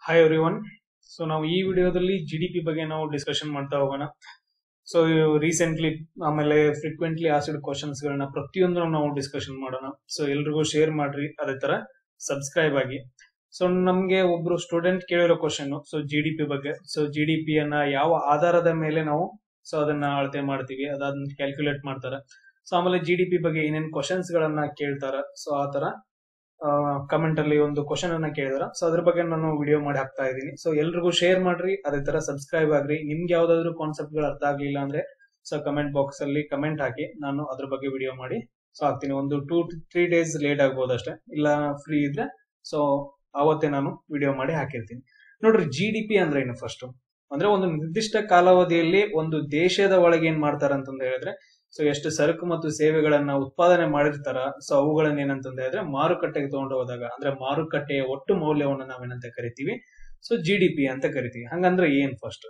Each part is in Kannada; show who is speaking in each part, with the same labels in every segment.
Speaker 1: ಹಾಯ್ ಎವ್ರಿ ಒನ್ ಸೊ ನಾವು ಈ ವಿಡಿಯೋದಲ್ಲಿ ಜಿ ಡಿ ಪಿ ಬಗ್ಗೆ ನಾವು ಡಿಸ್ಕಷನ್ ಮಾಡ್ತಾ ಹೋಗೋಣ ಸೊ ರೀಸೆಂಟ್ಲಿ ಆಮೇಲೆ ಫ್ರೀಕ್ವೆಂಟ್ಲಿ ಆಸಿಡ್ ಕ್ವಶನ್ಸ್ ಗಳನ್ನ ಪ್ರತಿಯೊಂದು ನಾವು ಡಿಸ್ಕಷನ್ ಮಾಡೋಣ ಸೊ ಎಲ್ರಿಗೂ ಶೇರ್ ಮಾಡ್ರಿ ಅದೇ ತರ ಸಬ್ಸ್ಕ್ರೈಬ್ ಆಗಿ ಸೊ ನಮ್ಗೆ ಒಬ್ರು ಸ್ಟೂಡೆಂಟ್ ಕೇಳಿರೋ question so G D P ಬಗ್ಗೆ ಸೊ ಜಿ ಡಿ ಪಿ ಅನ್ನ ಯಾವ ಆಧಾರದ ಮೇಲೆ ನಾವು ಸೊ ಅದನ್ನ ಅಳತೆ ಮಾಡ್ತೀವಿ ಅದಾದ್ಮೇಲೆ ಕ್ಯಾಲ್ಕುಲೇಟ್ ಮಾಡ್ತಾರೆ ಸೊ ಆಮೇಲೆ ಜಿ ಡಿ ಪಿ ಬಗ್ಗೆ ಏನೇನ್ ಕ್ವಶನ್ಸ್ ಗಳನ್ನ ಕೇಳ್ತಾರ ಸೊ ಆ ತರ ಕಮೆಂಟ್ ಅಲ್ಲಿ ಒಂದು ಕ್ವಶನ್ ಅನ್ನ ಕೇಳಿದಾರ ಸೊ ಅದ್ರ ಬಗ್ಗೆ ನಾನು ವಿಡಿಯೋ ಮಾಡಿ ಹಾಕ್ತಾ ಇದ್ದೀನಿ ಸೊ ಎಲ್ರಿಗೂ ಶೇರ್ ಮಾಡ್ರಿ ಅದೇ ತರ ಸಬ್ಸ್ಕ್ರೈಬ್ ಆಗ್ರಿ ನಿಮ್ಗೆ ಯಾವ್ದಾದ್ರು ಕಾನ್ಸೆಪ್ಟ್ ಗಳು ಅರ್ಥ ಆಗ್ಲಿಲ್ಲ ಅಂದ್ರೆ ಸೊ ಕಮೆಂಟ್ ಬಾಕ್ಸ್ ಅಲ್ಲಿ ಕಮೆಂಟ್ ಹಾಕಿ ನಾನು ಅದ್ರ ಬಗ್ಗೆ ವಿಡಿಯೋ ಮಾಡಿ ಸೊ ಹಾಕ್ತೀನಿ ಒಂದು ಟೂ ತ್ರೀ ಡೇಸ್ ಲೇಟ್ ಆಗ್ಬೋದು ಅಷ್ಟೇ ಇಲ್ಲ ಫ್ರೀ ಇದ್ರೆ ಸೊ ಅವತ್ತೇ ನಾನು ವಿಡಿಯೋ ಮಾಡಿ ಹಾಕಿರ್ತೀನಿ ನೋಡ್ರಿ ಜಿ ಡಿ ಪಿ ಅಂದ್ರೆ ಏನು ಫಸ್ಟ್ ಅಂದ್ರೆ ಒಂದು ನಿರ್ದಿಷ್ಟ ಕಾಲಾವಧಿಯಲ್ಲಿ ಒಂದು ದೇಶದ ಒಳಗೆ ಏನ್ ಮಾಡ್ತಾರ ಅಂತಂದ ಹೇಳಿದ್ರೆ ಸೊ ಎಷ್ಟು ಸರಕು ಮತ್ತು ಸೇವೆಗಳನ್ನ ಉತ್ಪಾದನೆ ಮಾಡಿರ್ತಾರ ಸೊ ಅವುಗಳನ್ನ ಏನಂತಂದ ಹೇಳಿದ್ರೆ ಮಾರುಕಟ್ಟೆಗೆ ತಗೊಂಡು ಹೋದಾಗ ಅಂದ್ರೆ ಮಾರುಕಟ್ಟೆಯ ಒಟ್ಟು ಮೌಲ್ಯವನ್ನ ನಾವೇನಂತ ಕರಿತೀವಿ ಸೊ ಜಿ ಡಿ ಪಿ ಅಂತ ಕರಿತೀವಿ ಹಂಗಂದ್ರೆ ಏನ್ ಫಸ್ಟ್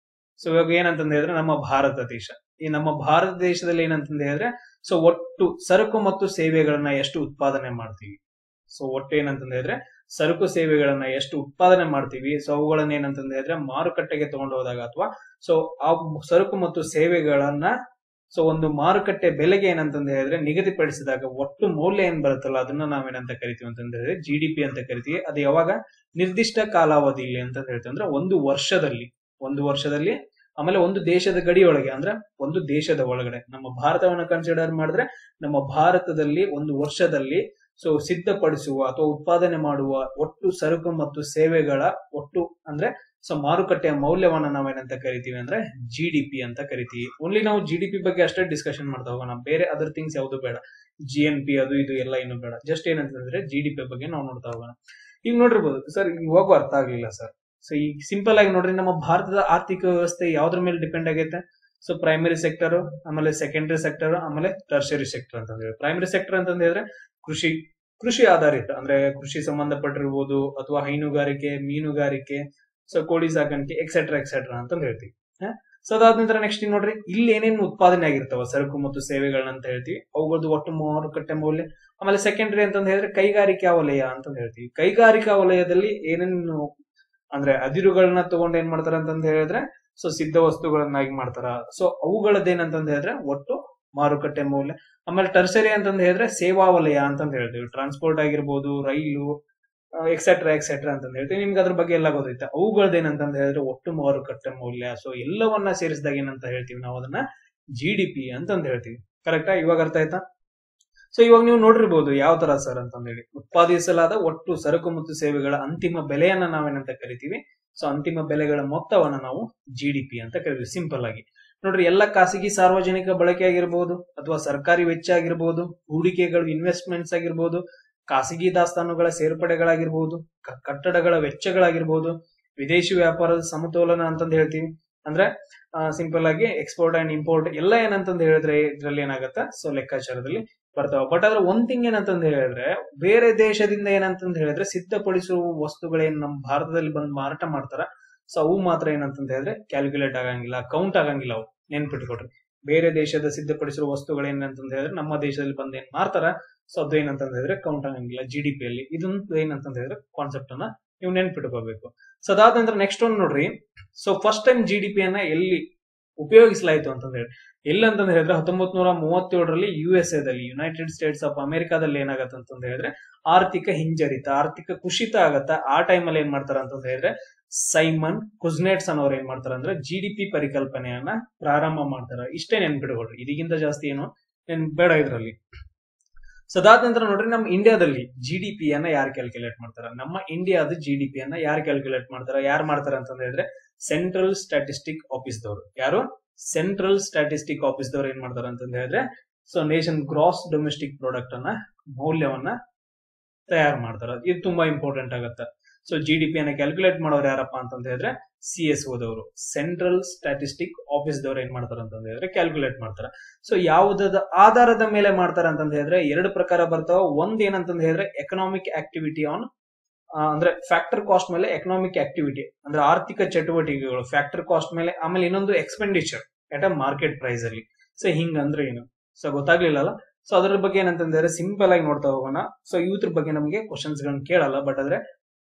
Speaker 1: ಸೊ ಇವಾಗ ಏನಂತಂದ ಹೇಳಿದ್ರೆ ನಮ್ಮ ಭಾರತ ದೇಶ ಈ ನಮ್ಮ ಭಾರತ ದೇಶದಲ್ಲಿ ಏನಂತಂದ ಹೇಳಿದ್ರೆ ಸೊ ಒಟ್ಟು ಸರಕು ಮತ್ತು ಸೇವೆಗಳನ್ನ ಎಷ್ಟು ಉತ್ಪಾದನೆ ಮಾಡ್ತೀವಿ ಸೊ ಒಟ್ಟು ಏನಂತಂದ ಹೇಳಿದ್ರೆ ಸರಕು ಸೇವೆಗಳನ್ನ ಎಷ್ಟು ಉತ್ಪಾದನೆ ಮಾಡ್ತೀವಿ ಸೊ ಅವುಗಳನ್ನ ಏನಂತಂದ ಹೇಳಿದ್ರೆ ಮಾರುಕಟ್ಟೆಗೆ ತಗೊಂಡು ಹೋದಾಗ ಅಥವಾ ಸೊ ಆ ಸರಕು ಮತ್ತು ಸೇವೆಗಳನ್ನ ಸೊ ಒಂದು ಮಾರುಕಟ್ಟೆ ಬೆಲೆಗೆ ಏನಂತಂದ ಹೇಳಿದ್ರೆ ನಿಗದಿಪಡಿಸಿದಾಗ ಒಟ್ಟು ಮೌಲ್ಯ ಏನ್ ಬರುತ್ತಲ್ಲ ಅದನ್ನ ನಾವೇನಂತ ಕರಿತೀವಿ ಅಂತಂದ ಹೇಳಿದ್ರೆ ಜಿ ಡಿ ಪಿ ಅಂತ ಕರಿತೀವಿ ಅದು ಯಾವಾಗ ನಿರ್ದಿಷ್ಟ ಕಾಲಾವಧಿಯಲ್ಲಿ ಅಂತ ಹೇಳ್ತೀವಿ ಅಂದ್ರೆ ಒಂದು ವರ್ಷದಲ್ಲಿ ಒಂದು ವರ್ಷದಲ್ಲಿ ಆಮೇಲೆ ಒಂದು ದೇಶದ ಗಡಿಯೊಳಗೆ ಅಂದ್ರೆ ಒಂದು ದೇಶದ ಒಳಗಡೆ ನಮ್ಮ ಭಾರತವನ್ನ ಕನ್ಸಿಡರ್ ಮಾಡಿದ್ರೆ ನಮ್ಮ ಭಾರತದಲ್ಲಿ ಒಂದು ವರ್ಷದಲ್ಲಿ ಸೊ ಸಿದ್ಧಪಡಿಸುವ ಅಥವಾ ಉತ್ಪಾದನೆ ಮಾಡುವ ಒಟ್ಟು ಸರಕು ಮತ್ತು ಸೇವೆಗಳ ಒಟ್ಟು ಅಂದ್ರೆ ಸೊ ಮಾರುಕಟ್ಟೆಯ ಮೌಲ್ಯವನ್ನ ನಾವೇನಂತ ಕರಿತೀವಿ ಅಂದ್ರೆ ಜಿ ಡಿ ಪಿ ಅಂತ ಕರಿತೀವಿ ಓನ್ಲಿ ನಾವು ಜಿ ಡಿ ಪಿ ಬಗ್ಗೆ ಅಷ್ಟೇ ಡಿಸ್ಕಷನ್ ಮಾಡ್ತಾ ಹೋಗೋಣ ಬೇರೆ ಅದರ್ ಥಿಂಗ್ಸ್ ಯಾವುದು ಬೇಡ ಜಿ ಎನ್ ಪಿ ಅದು ಇದು ಎಲ್ಲ ಏನು ಬೇಡ ಜಸ್ಟ್ ಏನಂತಂದ್ರೆ ಜಿ ಡಿ ಪಿ ಬಗ್ಗೆ ನಾವು ನೋಡ್ತಾ ಹೋಗೋಣ ಈಗ ನೋಡಿರ್ಬೋದು ಸರ್ ಇವಾಗೂ ಅರ್ಥ ಆಗ್ಲಿಲ್ಲ ಸರ್ ಸೊ ಈಗ ಸಿಂಪಲ್ ಆಗಿ ನೋಡ್ರಿ ನಮ್ಮ ಭಾರತದ ಆರ್ಥಿಕ ವ್ಯವಸ್ಥೆ ಯಾವ್ದ್ರ ಮೇಲೆ ಡಿಪೆಂಡ್ ಆಗೈತೆ ಸೊ ಪ್ರೈಮರಿ ಸೆಕ್ಟರ್ ಆಮೇಲೆ ಸೆಕೆಂಡರಿ ಸೆಕ್ಟರ್ ಆಮೇಲೆ ಟರ್ಷರಿ ಸೆಕ್ಟರ್ ಅಂತ ಹೇಳಿ ಪ್ರೈಮರಿ ಸೆಕ್ಟರ್ ಅಂತ ಹೇಳಿದ್ರೆ ಕೃಷಿ ಕೃಷಿ ಆಧಾರಿತ ಅಂದ್ರೆ ಕೃಷಿ ಸಂಬಂಧಪಟ್ಟಿರ್ಬೋದು ಅಥವಾ ಹೈನುಗಾರಿಕೆ ಮೀನುಗಾರಿಕೆ ಸೊ ಕೋಳಿ ಸಾಕಾಣಿಕೆ ಎಕ್ಸೆಟ್ರಾ ಎಕ್ಸೆಟ್ರಾ ಅಂತ ಹೇಳ್ತೀವಿ ಸೊ ಅದಾದ ನಂತರ ನೆಕ್ಸ್ಟ್ ನೋಡ್ರಿ ಇಲ್ಲಿ ಏನೇನು ಉತ್ಪಾದನೆ ಆಗಿರ್ತಾವ ಸರಕು ಮತ್ತು ಸೇವೆಗಳನ್ನ ಅಂತ ಹೇಳ್ತೀವಿ ಅವುಗಳದ್ದು ಒಟ್ಟು ಮಾರುಕಟ್ಟೆ ಮೌಲ್ಯ ಆಮೇಲೆ ಸೆಕೆಂಡರಿ ಅಂತಂದ ಹೇಳಿದ್ರೆ ಕೈಗಾರಿಕಾ ವಲಯ ಅಂತ ಹೇಳ್ತೀವಿ ಕೈಗಾರಿಕಾ ವಲಯದಲ್ಲಿ ಏನೇನು ಅಂದ್ರೆ ಅದಿರುಗಳನ್ನ ತಗೊಂಡು ಏನ್ ಮಾಡ್ತಾರ ಅಂತಂದ ಹೇಳಿದ್ರೆ ಸೊ ಸಿದ್ಧ ವಸ್ತುಗಳನ್ನಾಗಿ ಮಾಡ್ತಾರ ಸೊ ಅವುಗಳದ್ದೇನಂತಂದ ಹೇಳಿದ್ರೆ ಒಟ್ಟು ಮಾರುಕಟ್ಟೆ ಮೌಲ್ಯ ಆಮೇಲೆ ಟರ್ಸರಿ ಅಂತಂದ ಹೇಳಿದ್ರೆ ಸೇವಾ ವಲಯ ಅಂತಂದ ಹೇಳ್ತೀವಿ ಟ್ರಾನ್ಸ್ಪೋರ್ಟ್ ಆಗಿರ್ಬೋದು ರೈಲು ಎಕ್ಸೆಟ್ರಾ ಎಕ್ಸೆಟ್ರಾ ಅಂತ ಹೇಳ್ತೀವಿ ನಿಮ್ಗೆ ಅದ್ರ ಬಗ್ಗೆ ಎಲ್ಲ ಗೊತ್ತೈತೆ ಅವುಗಳದ್ದೇನಂತಂದ ಹೇಳಿದ್ರೆ ಒಟ್ಟು ಮಾರುಕಟ್ಟೆ ಮೌಲ್ಯ ಸೊ ಎಲ್ಲವನ್ನ ಸೇರಿಸಿದಾಗ ಏನಂತ ಹೇಳ್ತೀವಿ ನಾವು ಅದನ್ನ ಜಿ ಡಿ ಪಿ ಅಂತಂದ ಹೇಳ್ತೀವಿ ಕರೆಕ್ಟಾ ಇವಾಗ ಅರ್ಥ ಆಯ್ತಾ ಸೊ ಇವಾಗ ನೀವು ನೋಡಿರ್ಬೋದು ಯಾವ ತರ ಸರ್ ಅಂತಂದ ಹೇಳಿ ಉತ್ಪಾದಿಸಲಾದ ಒಟ್ಟು ಸರಕು ಮತ್ತು ಸೇವೆಗಳ ಅಂತಿಮ ಬೆಲೆಯನ್ನ ನಾವೇನಂತ ಕರಿತೀವಿ ಸೊ ಅಂತಿಮ ಬೆಲೆಗಳ ಮೊತ್ತವನ್ನ ನಾವು ಜಿ ಡಿ ಪಿ ಅಂತ ಕರಿತೀವಿ ಸಿಂಪಲ್ ಆಗಿ ನೋಡ್ರಿ ಎಲ್ಲ ಖಾಸಗಿ ಸಾರ್ವಜನಿಕ ಬಳಕೆ ಆಗಿರ್ಬೋದು ಅಥವಾ ಸರ್ಕಾರಿ ವೆಚ್ಚ ಆಗಿರ್ಬೋದು ಹೂಡಿಕೆಗಳು ಇನ್ವೆಸ್ಟ್ಮೆಂಟ್ಸ್ ಆಗಿರ್ಬೋದು ಖಾಸಗಿ ದಾಸ್ತಾನುಗಳ ಸೇರ್ಪಡೆಗಳಾಗಿರ್ಬೋದು ಕಟ್ಟಡಗಳ ವೆಚ್ಚಗಳಾಗಿರ್ಬೋದು ವಿದೇಶಿ ವ್ಯಾಪಾರದ ಸಮತೋಲನ ಅಂತಂದು ಹೇಳ್ತೀವಿ ಅಂದ್ರೆ ಸಿಂಪಲ್ ಆಗಿ ಎಕ್ಸ್ಪೋರ್ಟ್ ಅಂಡ್ ಇಂಪೋರ್ಟ್ ಎಲ್ಲ ಏನಂತಂದು ಹೇಳಿದ್ರೆ ಇದ್ರಲ್ಲಿ ಏನಾಗತ್ತ ಸೊ ಲೆಕ್ಕಾಚಾರದಲ್ಲಿ ಬರ್ತಾವ ಬಟ್ ಆದ್ರೆ ಒಂದ್ ಥಿಂಗ್ ಏನಂತಂದು ಹೇಳಿದ್ರೆ ಬೇರೆ ದೇಶದಿಂದ ಏನಂತಂದು ಹೇಳಿದ್ರೆ ಸಿದ್ಧಪಡಿಸುವ ವಸ್ತುಗಳೇನ್ ನಮ್ಮ ಭಾರತದಲ್ಲಿ ಬಂದು ಮಾರಾಟ ಮಾಡ್ತಾರ ಸೊ ಅವು ಮಾತ್ರ ಏನಂತಂದ ಹೇಳಿದ್ರೆ ಕ್ಯಾಲ್ಕುಲೇಟ್ ಆಗಂಗಿಲ್ಲ ಕೌಂಟ್ ಆಗಂಗಿಲ್ಲ ಅವು ನೆನ್ಪಿಟ್ಕೊಡ್ರಿ ಬೇರೆ ದೇಶದ ಸಿದ್ಧಪಡಿಸಿರುವ ವಸ್ತುಗಳು ಏನಂತಂದ ಹೇಳಿದ್ರೆ ನಮ್ಮ ದೇಶದಲ್ಲಿ ಬಂದ್ ಏನ್ ಮಾಡ್ತಾರ ಸೊ ಅದು ಏನಂತಂದ ಹೇಳಿದ್ರೆ ಕೌಂಟ್ ಆಗಂಗಿಲ್ಲ ಜಿ ಡಿ ಪಿ ಅಲ್ಲಿ ಇದೊಂದು ಏನಂತಂದ ಹೇಳಿದ್ರೆ ಕಾನ್ಸೆಪ್ಟ್ ಅನ್ನ ನೀವು ನೆನ್ಪಿಟ್ಕೋಬೇಕು ಸೊ ಅದಾದ ನಂತರ ನೆಕ್ಸ್ಟ್ ಒಂದು ನೋಡ್ರಿ so first time G D P ಅನ್ನ ಎಲ್ಲಿ ಉಪಯೋಗಿಸಲಾಯಿತು ಅಂತಂದ ಹೇಳಿ ಎಲ್ಲಿ ಅಂತಂದ ಹೇಳಿದ್ರೆ ಹತ್ತೊಂಬತ್ ನೂರ ಮೂವತ್ತೇಳರಲ್ಲಿ ಯು ಎಸ್ ಎದಲ್ಲಿ ಯುನೈಟೆಡ್ ಸ್ಟೇಟ್ಸ್ ಆಫ್ ಅಮೆರಿಕಾದಲ್ಲಿ ಏನಾಗತ್ತ ಅಂತಂದ ಹೇಳಿದ್ರೆ ಆರ್ಥಿಕ ಹಿಂಜರಿತ ಆರ್ಥಿಕ ಕುಸಿತ ಆಗತ್ತ ಆ ಟೈಮಲ್ಲಿ ಏನ್ ಮಾಡ್ತಾರ ಅಂತಂದ ಹೇಳಿದ್ರೆ ಸೈಮನ್ ಕುಜ್ನೆಟ್ಸ್ ಅನ್ನೋರು ಏನ್ ಮಾಡ್ತಾರ ಅಂದ್ರೆ ಜಿ ಡಿ ಪಿ ಪರಿಕಲ್ಪನೆಯನ್ನ ಪ್ರಾರಂಭ ಮಾಡ್ತಾರ ಇಷ್ಟೇ ನೆನ್ಪಿಟ್ಕೊಳ್ರಿ ಇದಕ್ಕಿಂತ ಜಾಸ್ತಿ ಏನು ನೆನ್ ಬೇಡ ಇದ್ರಲ್ಲಿ ಸೊ ಅದಾದ ನಂತರ ನೋಡ್ರಿ ನಮ್ಮ ಇಂಡಿಯಾದಲ್ಲಿ ಜಿ ಡಿ ಪಿ ಅನ್ನ ಯಾರು ಕ್ಯಾಲ್ಕುಲೇಟ್ ಮಾಡ್ತಾರ ನಮ್ಮ ಇಂಡಿಯಾದ ಜಿ ಡಿ ಪಿ ಅನ್ನ ಯಾರು ಕ್ಯಾಲ್ಕುಲೇಟ್ ಮಾಡ್ತಾರ ಯಾರು ಮಾಡ್ತಾರ ಅಂತ ಹೇಳಿದ್ರೆ ಸೆಂಟ್ರಲ್ ಸ್ಟಾಟಿಸ್ಟಿಕ್ ಆಫೀಸ್ ದವರು ಯಾರು ಸೆಂಟ್ರಲ್ ಸ್ಟಾಟಿಸ್ಟಿಕ್ ಆಫೀಸ್ ದವ್ರು ಏನ್ ಮಾಡ್ತಾರ ಅಂತ ಹೇಳಿದ್ರೆ so nation gross domestic product ಅನ್ನ ಮೌಲ್ಯವನ್ನ ತಯಾರು ಮಾಡ್ತಾರ ಇದು ತುಂಬಾ ಇಂಪಾರ್ಟೆಂಟ್ ಆಗತ್ತೆ ಸೊ ಜಿ ಡಿ ಪಿ ಅನ್ನ ಕ್ಯಾಲ್ಕುಲೇಟ್ ಮಾಡೋರು ಯಾರಪ್ಪ ಅಂತಂದ ಹೇಳಿದ್ರೆ ಸಿ ಎಸ್ ಓದವರು ಸೆಂಟ್ರಲ್ ಸ್ಟಾಟಿಸ್ಟಿಕ್ ಆಫೀಸ್ ದವ್ರು ಏನ್ ಮಾಡ್ತಾರ ಅಂತ ಹೇಳಿದ್ರೆ ಕ್ಯಾಲ್ಕುಲೇಟ್ ಮಾಡ್ತಾರ ಸೊ ಯಾವುದದ ಆಧಾರದ ಮೇಲೆ ಮಾಡ್ತಾರ ಅಂತಂದ ಹೇಳಿದ್ರೆ ಎರಡು ಪ್ರಕಾರ ಬರ್ತಾವ ಒಂದ್ ಏನಂತಂದ ಹೇಳಿದ್ರೆ ಎಕನಾಮಿಕ್ ಆಕ್ಟಿವಿಟಿ ಆನ್ ಅಂದ್ರೆ ಫ್ಯಾಕ್ಟರ್ ಕಾಸ್ಟ್ ಮೇಲೆ ಎಕನಾಮಿಕ್ ಆಕ್ಟಿವಿಟಿ ಅಂದ್ರೆ ಆರ್ಥಿಕ ಚಟುವಟಿಕೆಗಳು ಫ್ಯಾಕ್ಟರ್ ಕಾಸ್ಟ್ ಮೇಲೆ ಆಮೇಲೆ ಇನ್ನೊಂದು expenditure at a market price ಅಲ್ಲಿ ಸೊ ಹಿಂಗ್ ಅಂದ್ರೆ ಏನು ಸೊ ಗೊತ್ತಾಗ್ಲಿಲ್ಲ ಸೊ ಅದ್ರ ಬಗ್ಗೆ ಏನಂತಂದ್ರೆ ಸಿಂಪಲ್ ಆಗಿ ನೋಡ್ತಾ ಹೋಗೋಣ ಸೊ ಇವ್ರ ಬಗ್ಗೆ ನಮಗೆ ಕ್ವಶನ್ಸ್ ಗಳನ್ನ ಕೇಳಲ್ಲ ಬಟ್ ಆದ್ರೆ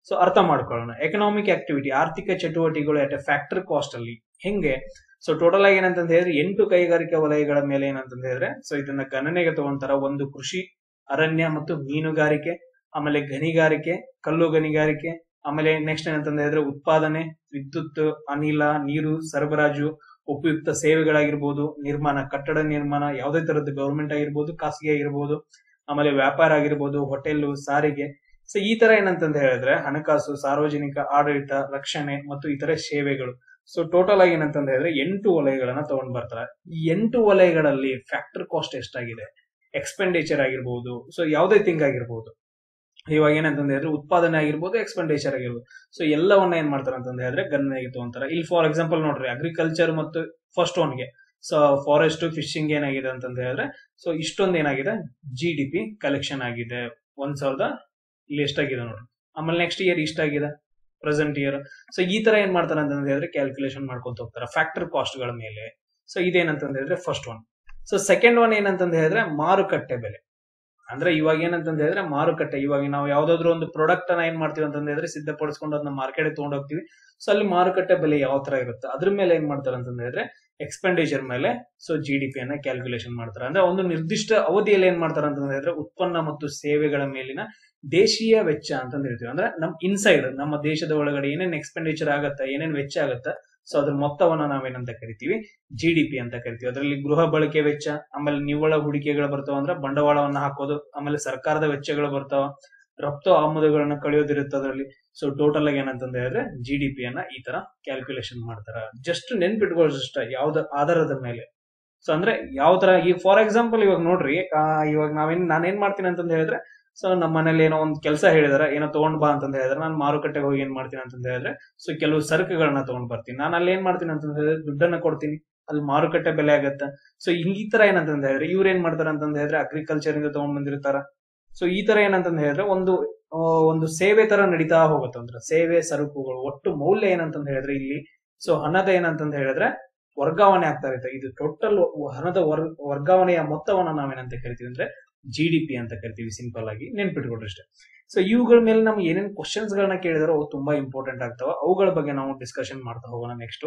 Speaker 1: ಸೊ ಅರ್ಥ ಮಾಡ್ಕೊಳ್ಳೋಣ ಎಕನಾಮಿಕ್ ಆಕ್ಟಿವಿಟಿ ಆರ್ಥಿಕ ಚಟುವಟಿಕೆಗಳು ಅಟ್ ಎ ಫ್ಯಾಕ್ಟರ್ ಕಾಸ್ಟ್ ಅಲ್ಲಿ ಹೆಂಗೆ ಸೊ ಟೋಟಲ್ ಆಗಿ ಏನಂತ ಹೇಳಿದ್ರೆ ಎಂಟು ಕೈಗಾರಿಕಾ ವಲಯಗಳ ಮೇಲೆ ಏನಂತ ಹೇಳಿದ್ರೆ ಸೊ ಇದನ್ನ ಗಣನೆಗೆ ತಗೊಂತಾರ ಒಂದು ಕೃಷಿ ಅರಣ್ಯ ಮತ್ತು ಮೀನುಗಾರಿಕೆ ಆಮೇಲೆ ಗಣಿಗಾರಿಕೆ ಕಲ್ಲು ಗಣಿಗಾರಿಕೆ ಆಮೇಲೆ ನೆಕ್ಸ್ಟ್ ಏನಂತ ಹೇಳಿದ್ರೆ ಉತ್ಪಾದನೆ ವಿದ್ಯುತ್ ಅನಿಲ ನೀರು ಸರಬರಾಜು ಉಪಯುಕ್ತ ಸೇವೆಗಳಾಗಿರ್ಬೋದು ನಿರ್ಮಾಣ ಕಟ್ಟಡ ನಿರ್ಮಾಣ ಯಾವುದೇ ತರದ್ದು ಗವರ್ಮೆಂಟ್ ಆಗಿರ್ಬೋದು ಖಾಸಗಿ ಆಗಿರ್ಬೋದು ಆಮೇಲೆ ವ್ಯಾಪಾರ ಆಗಿರ್ಬೋದು ಹೋಟೆಲ್ ಸಾರಿಗೆ ಸೊ ಈ ತರ ಏನಂತಂದ ಹೇಳಿದ್ರೆ ಹಣಕಾಸು ಸಾರ್ವಜನಿಕ ಆಡಳಿತ ರಕ್ಷಣೆ ಮತ್ತು ಇತರೆ ಸೇವೆಗಳು ಸೊ ಟೋಟಲ್ ಆಗಿ ಏನಂತಂದ ಹೇಳಿದ್ರೆ ಎಂಟು ವಲಯಗಳನ್ನ ತಗೊಂಡ್ ಬರ್ತಾರೆ ಈ ಎಂಟು ವಲಯಗಳಲ್ಲಿ ಫ್ಯಾಕ್ಟರ್ ಕಾಸ್ಟ್ ಎಷ್ಟಾಗಿದೆ ಎಕ್ಸ್ಪೆಂಡಿಚರ್ ಆಗಿರ್ಬೋದು ಸೊ ಯಾವುದೇ ಥಿಂಗ್ ಆಗಿರ್ಬೋದು ಇವಾಗ ಏನಂತಂದ ಹೇಳಿದ್ರೆ ಉತ್ಪಾದನೆ ಆಗಿರ್ಬೋದು ಎಕ್ಸ್ಪೆಂಡಿಚರ್ ಆಗಿರ್ಬೋದು ಸೊ ಎಲ್ಲವನ್ನ ಏನ್ ಮಾಡ್ತಾರೆ ಅಂತಂದ ಹೇಳಿದ್ರೆ ಗಣನೆಗೆ ತಗೊಂತಾರೆ ಇಲ್ಲಿ ಫಾರ್ ಎಕ್ಸಾಂಪಲ್ ನೋಡ್ರಿ ಅಗ್ರಿಕಲ್ಚರ್ ಮತ್ತು ಫಸ್ಟ್ ಒನ್ಗೆ ಸೊ ಫಾರೆಸ್ಟ್ ಫಿಶಿಂಗ್ ಏನಾಗಿದೆ ಅಂತಂದ ಹೇಳಿದ್ರೆ ಸೊ ಇಷ್ಟೊಂದು ಏನಾಗಿದೆ ಜಿ ಡಿ ಪಿ ಕಲೆಕ್ಷನ್ ಆಗಿದೆ ಒಂದ್ ಸಾವಿರದ ಇಲ್ಲಿ ಎಷ್ಟಾಗಿದೆ ನೋಡ್ರಿ ಆಮೇಲೆ ನೆಕ್ಸ್ಟ್ ಇಯರ್ ಇಷ್ಟಾಗಿದೆ ಪ್ರೆಸೆಂಟ್ ಇಯರ್ ಸೊ ಈ ತರ ಏನ್ ಮಾಡ್ತಾರೆ ಅಂತ ಹೇಳಿದ್ರೆ ಕ್ಯಾಲ್ಕುಲೇಷನ್ ಮಾಡ್ಕೊಂತ ಹೋಗ್ತಾರೆ ಫ್ಯಾಕ್ಟರ್ ಕಾಸ್ಟ್ ಗಳ ಮೇಲೆ ಸೊ ಇದೇನಂತ ಹೇಳಿದ್ರೆ first one so second one ಏನಂತಂದ ಹೇಳಿದ್ರೆ ಮಾರುಕಟ್ಟೆ ಬೆಲೆ ಅಂದ್ರೆ ಇವಾಗ ಏನಂತ ಹೇಳಿದ್ರೆ ಮಾರುಕಟ್ಟೆ ಇವಾಗ ನಾವು ಯಾವ್ದಾದ್ರು ಒಂದು ಪ್ರಾಡಕ್ಟ್ ಅನ್ನ ಏನ್ ಮಾಡ್ತೀವಿ ಅಂತ ಹೇಳಿದ್ರೆ ಸಿದ್ಧಪಡಿಸ್ಕೊಂಡು ಅದನ್ನ ಮಾರ್ಕೆಟ್ ತಗೊಂಡ್ ಹೋಗ್ತೀವಿ ಸೊ ಅಲ್ಲಿ ಮಾರುಕಟ್ಟೆ ಬೆಲೆ ಯಾವ ತರ ಇರುತ್ತೆ ಅದ್ರ ಮೇಲೆ ಏನ್ ಮಾಡ್ತಾರೆ ಅಂತ ಹೇಳಿದ್ರೆ ಎಕ್ಸ್ಪೆಂಡಿಚರ್ ಮೇಲೆ ಸೊ ಜಿ ಡಿ ಪಿ ಅನ್ನ ಕ್ಯಾಲ್ಕುಲೇಷನ್ ಮಾಡ್ತಾರೆ ಅಂದ್ರೆ ಒಂದು ನಿರ್ದಿಷ್ಟ ಅವಧಿಯಲ್ಲಿ ಏನ್ ಮಾಡ್ತಾರೆ ಅಂತ ಹೇಳಿದ್ರೆ ಉತ್ಪನ್ನ ಮತ್ತು ಸೇವೆಗಳ ಮೇಲಿನ ದೇಶೀಯ ವೆಚ್ಚ ಅಂತ ಹೇಳ್ತೀವಿ ಅಂದ್ರೆ ನಮ್ ಇನ್ಸೈಡ್ ನಮ್ಮ ದೇಶದ ಒಳಗಡೆ ಏನೇನ್ ಎಕ್ಸ್ಪೆಂಡಿಚರ್ ಆಗತ್ತ ಏನೇನ್ ವೆಚ್ಚ ಆಗತ್ತ ಸೊ ಅದ್ರ ಮೊತ್ತವನ್ನ ನಾವೇನಂತ ಕರಿತೀವಿ ಜಿ ಡಿ ಪಿ ಅಂತ ಕರಿತೀವಿ ಅದರಲ್ಲಿ ಗೃಹ ಬಳಕೆ ವೆಚ್ಚ ಆಮೇಲೆ ನಿವ್ವಳ ಹೂಡಿಕೆಗಳು ಬರ್ತಾವ ಅಂದ್ರೆ ಬಂಡವಾಳವನ್ನ ಹಾಕೋದು ಆಮೇಲೆ ಸರ್ಕಾರದ ವೆಚ್ಚಗಳು ಬರ್ತಾವ ರಫ್ತು ಆಮದುಗಳನ್ನ ಕಳೆಯೋದಿರುತ್ತೆ ಅದರಲ್ಲಿ ಸೊ ಟೋಟಲ್ ಆಗಿ ಏನಂತಂದ ಹೇಳಿದ್ರೆ ಜಿ ಡಿ ಪಿ ಅನ್ನ ಈ ತರ ಕ್ಯಾಲ್ಕುಲೇಷನ್ ಮಾಡ್ತಾರ ಜಸ್ಟ್ ನೆನ್ಪಿಟ್ಕೊಳ್ಳೋದಷ್ಟ ಯಾವ್ದ ಆಧಾರದ ಮೇಲೆ ಸೊ ಅಂದ್ರೆ ಯಾವ ತರ ಈ ಫಾರ್ ಎಕ್ಸಾಂಪಲ್ ಇವಾಗ ನೋಡ್ರಿ ಆ, ಇವಾಗ ನಾವೇನ್ ನಾನೇನ್ ಮಾಡ್ತೀನಿ ಅಂತಂದ ಹೇಳಿದ್ರೆ ಸೊ ನಮ್ಮ ಮನೇಲಿ ಏನೋ ಒಂದು ಕೆಲಸ ಹೇಳಿದಾರೆ ಏನೋ ತಗೊಂಡ್ ಬಾ ಅಂತಂದ ಹೇಳಿದ್ರೆ ನಾನು ಮಾರುಕಟ್ಟೆಗೆ ಹೋಗಿ ಏನ್ ಮಾಡ್ತೀನಿ ಅಂತಂದ ಹೇಳಿದ್ರೆ ಸೊ ಕೆಲವು ಸರಕುಗಳನ್ನ ತಗೊಂಡ್ ಬರ್ತೀನಿ ನಾನು ಅಲ್ಲಿ ಏನ್ ಮಾಡ್ತೀನಿ ಅಂತಂದ ಹೇಳಿದ್ರೆ ದುಡ್ಡನ್ನ ಕೊಡ್ತೀನಿ ಅಲ್ಲಿ ಮಾರುಕಟ್ಟೆ ಬೆಲೆ ಆಗತ್ತ ಸೊ ಈ ತರ ಏನಂತಂದ ಹೇಳಿದ್ರೆ ಇವ್ರು ಏನ್ ಮಾಡ್ತಾರ ಅಂತಂದ ಹೇಳಿದ್ರೆ ಅಗ್ರಿಕಲ್ಚರ್ ಇಂದ ತಗೊಂಡ್ ಬಂದಿರ್ತಾರ ಸೊ ಈ ತರ ಏನಂತಂದ ಹೇಳಿದ್ರೆ ಒಂದು ಆ, ಒಂದು ಸೇವೆ ತರ ನಡೀತಾ ಹೋಗುತ್ತೆ ಅಂದ್ರೆ ಸೇವೆ ಸರಕುಗಳು ಒಟ್ಟು ಮೌಲ್ಯ ಏನಂತಂದ ಹೇಳಿದ್ರೆ ಇಲ್ಲಿ ಸೊ ಹಣದ ಏನಂತಂದ ಹೇಳಿದ್ರೆ ವರ್ಗಾವಣೆ ಆಗ್ತಾ ಇರುತ್ತೆ ಇದು ಟೋಟಲ್ ಹಣದ ವರ್- ವರ್ಗಾವಣೆಯ ಮೊತ್ತವನ್ನ ನಾವೇನಂತ ಕರಿತೀವಿ ಅಂದ್ರೆ ಜಿ ಡಿ ಪಿ ಅಂತ ಕರಿತೀವಿ ಸಿಂಪಲ್ ಆಗಿ ನೆನ್ಪಿಟ್ಕೊಡ್ರಿ ಅಷ್ಟೇ ಸೊ ಇವುಗಳ ಮೇಲೆ ನಮ್ಗೆ ಏನೇನ್ ಕ್ವಶನ್ಸ್ ಗಳನ್ನ ಕೇಳಿದಾರೋ ಅವು ತುಂಬಾ ಇಂಪಾರ್ಟೆಂಟ್ ಆಗ್ತಾವ ಅವುಗಳ ಬಗ್ಗೆ ನಾವು ಡಿಸ್ಕಷನ್ ಮಾಡ್ತಾ ಹೋಗೋಣ ನೆಕ್ಸ್ಟ್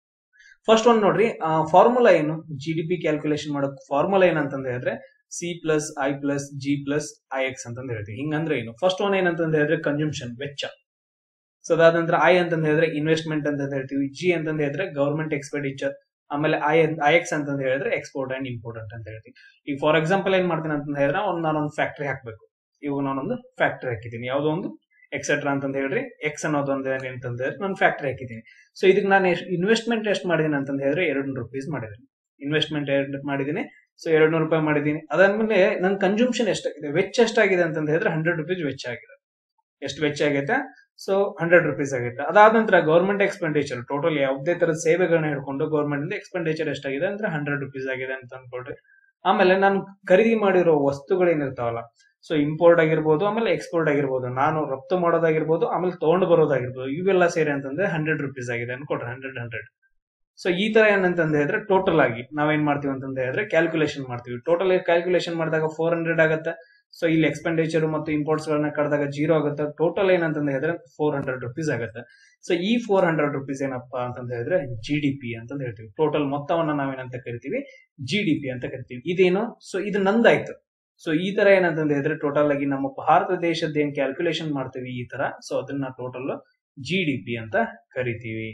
Speaker 1: ಫಸ್ಟ್ ಒಂದ್ ನೋಡ್ರಿ ಫಾರ್ಮುಲಾ ಏನು ಜಿ ಡಿ ಪಿ ಕ್ಯಾಲ್ಕುಲೇಷನ್ ಮಾಡಕ್ ಫಾರ್ಮುಲಾ ಏನಂತಂದ ಹೇಳಿದ್ರೆ C plus I plus G plus I X ಅಂತಂದ ಹೇಳ್ತೀವಿ ಹಿಂಗಂದ್ರೆ ಏನು ಫಸ್ಟ್ ಒನ್ ಏನಂತಂದ ಹೇಳಿದ್ರೆ ಕನ್ಸಂಪ್ಷನ್ ವೆಚ್ಚ ಸೊ ಅದಾದ ನಂತರ ಐ ಅಂತಂದ ಹೇಳಿದ್ರೆ ಇನ್ವೆಸ್ಟ್ಮೆಂಟ್ ಅಂತ ಹೇಳ್ತೀವಿ ಜಿ ಅಂತಂದ ಹೇಳಿದ್ರೆ ಗವರ್ಮೆಂಟ್ ಎಕ್ಸ್ಪೆಂಡಿಚರ್ ಆಮೇಲೆ ಐ ಐ ಎಕ್ಸ್ ಅಂತಂದ ಹೇಳಿದ್ರೆ ಎಕ್ಸ್ಪೋರ್ಟ್ ಅಂಡ್ ಇಂಪೋರ್ಟೆಂಟ್ ಅಂತ ಹೇಳ್ತೀವಿ ಈಗ ಫಾರ್ ಎಕ್ಸಾಂಪಲ್ ಏನ್ ಮಾಡ್ತೀನಿ ಅಂತ ಹೇಳಿದ್ರೆ ಒಂದು ನಾನೊಂದು ಫ್ಯಾಕ್ಟ್ರಿ ಹಾಕ್ಬೇಕು ಇವಾಗ ನಾನೊಂದು ಫ್ಯಾಕ್ಟ್ರಿ ಹಾಕಿದ್ದೀನಿ ಯಾವುದೋ ಒಂದು ಎಕ್ಸೆಟ್ರಾ ಅಂತಂದ ಹೇಳ್ರಿ ಎಕ್ಸ್ ಅನ್ನೋದು ಒಂದು ಏನಂತಂದ ಹೇಳಿದ್ರೆ ನಾನು ಫ್ಯಾಕ್ಟ್ರಿ ಹಾಕಿದ್ದೀನಿ ಸೊ ಇದಕ್ಕೆ ನಾನು ಇನ್ವೆಸ್ಟ್ಮೆಂಟ್ ಎಷ್ಟು ಮಾಡಿದ್ದೀನಿ ಅಂತಂದ ಹೇಳಿದ್ರೆ ಎರಡು ನೂರು ರುಪೀಸ್ ಮಾಡಿದ್ದೀನಿ ಇನ್ವೆಸ್ಟ್ಮೆಂಟ್ ಎರಡು ಮಾಡಿದ್ದೀನಿ ಸೊ ಎರಡು ನೂರು ರೂಪಾಯಿ ಮಾಡಿದ್ದೀನಿ ಅದಾದ್ಮೇಲೆ ನನ್ನ ಕನ್ಸಂಪ್ಷನ್ ಎಷ್ಟಾಗಿದೆ ವೆಚ್ಚ ಎಷ್ಟಾಗಿದೆ ಅಂತಂದ ಹೇಳಿದ್ರೆ ಹಂಡ್ರೆಡ್ ರುಪೀಸ್ ವೆಚ್ಚ ಆಗಿದೆ ಎಷ್ಟು ವೆಚ್ಚ ಆಗೈತೆ ಸೊ ಹಂಡ್ರೆಡ್ ರುಪೀಸ್ ಆಗುತ್ತೆ ಅದಾದ ನಂತರ ಗೌರ್ಮೆಂಟ್ ಎಕ್ಸ್ಪೆಂಡಿಚರ್ ಟೋಟಲ್ ಯಾವುದೇ ತರದ ಸೇವೆಗಳನ್ನ ಹಿಡ್ಕೊಂಡು ಗೌರ್ಮೆಂಟ್ ಇಂದ ಎಕ್ಸ್ಪೆಂಡಿಚರ್ ಎಷ್ಟಾಗಿದೆ ಅಂದ್ರೆ ಹಂಡ್ರೆಡ್ ರುಪೀಸ್ ಆಗಿದೆ ಅಂತ ಅನ್ಕೊಳ್ರಿ ಆಮೇಲೆ ನಾನು ಖರೀದಿ ಮಾಡಿರೋ ವಸ್ತುಗಳೇನಿರ್ತಾವಲ್ಲ ಸೊ ಇಂಪೋರ್ಟ್ ಆಗಿರ್ಬೋದು ಆಮೇಲೆ ಎಕ್ಸ್ಪೋರ್ಟ್ ಆಗಿರ್ಬೋದು ನಾನು ರಫ್ತು ಮಾಡೋದಾಗಿರ್ಬೋದು ಆಮೇಲೆ ತಗೊಂಡು ಬರೋದಾಗಿರ್ಬೋದು ಇವೆಲ್ಲ ಸೇರಿ ಅಂತಂದ್ರೆ ಹಂಡ್ರೆಡ್ ರುಪೀಸ್ ಆಗಿದೆ ಅನ್ಕೊಡ್ರಿ ಹಂಡ್ರೆಡ್ ಹಂಡ್ರೆಡ್ ಸೊ ಈ ತರ ಏನಂತಂದ ಹೇಳಿದ್ರೆ ಟೋಟಲ್ ಆಗಿ ನಾವೇನ್ ಮಾಡ್ತೀವಿ ಅಂತಂದ ಹೇಳಿದ್ರೆ ಕ್ಯಾಲ್ಕುಲೇಷನ್ ಮಾಡ್ತೀವಿ ಟೋಟಲ್ ಕ್ಯಾಲ್ಕುಲೇಷನ್ ಮಾಡಿದಾಗ ಫೋರ್ ಹಂಡ್ರೆಡ್ ಆಗುತ್ತೆ ಸೊ ಇಲ್ಲಿ ಎಕ್ಸ್ಪೆಂಡಿಚರ್ ಮತ್ತು ಇಂಪೋರ್ಟ್ಸ್ ಗಳನ್ನ ಕಳೆದಾಗ ಜೀರೋ ಆಗುತ್ತೆ ಟೋಟಲ್ ಏನಂತಂದ ಹೇಳಿದ್ರೆ ಫೋರ್ ಹಂಡ್ರೆಡ್ ರುಪೀಸ್ ಆಗುತ್ತೆ ಸೊ ಈ ಫೋರ್ ಹಂಡ್ರೆಡ್ ರುಪೀಸ್ ಏನಪ್ಪಾ ಅಂತಂದ ಹೇಳಿದ್ರೆ ಜಿ ಡಿ ಪಿ ಅಂತ ಹೇಳ್ತೀವಿ ಟೋಟಲ್ ಮೊತ್ತವನ್ನ ನಾವೇನಂತ ಕರಿತೀವಿ ಜಿ ಡಿ ಪಿ ಅಂತ ಕರಿತೀವಿ ಇದೇನು ಸೊ ಇದು ನಂದಾಯ್ತು ಸೊ ಈ ತರ ಏನಂತಂದ ಹೇಳಿದ್ರೆ ಟೋಟಲ್ ಆಗಿ ನಮ್ಮ ಭಾರತ ದೇಶದ ಏನ್ ಕ್ಯಾಲ್ಕುಲೇಷನ್ ಮಾಡ್ತೀವಿ ಈ ತರ ಸೊ ಅದನ್ನ ಟೋಟಲ್ ಜಿ ಡಿ ಪಿ ಅಂತ ಕರಿತೀವಿ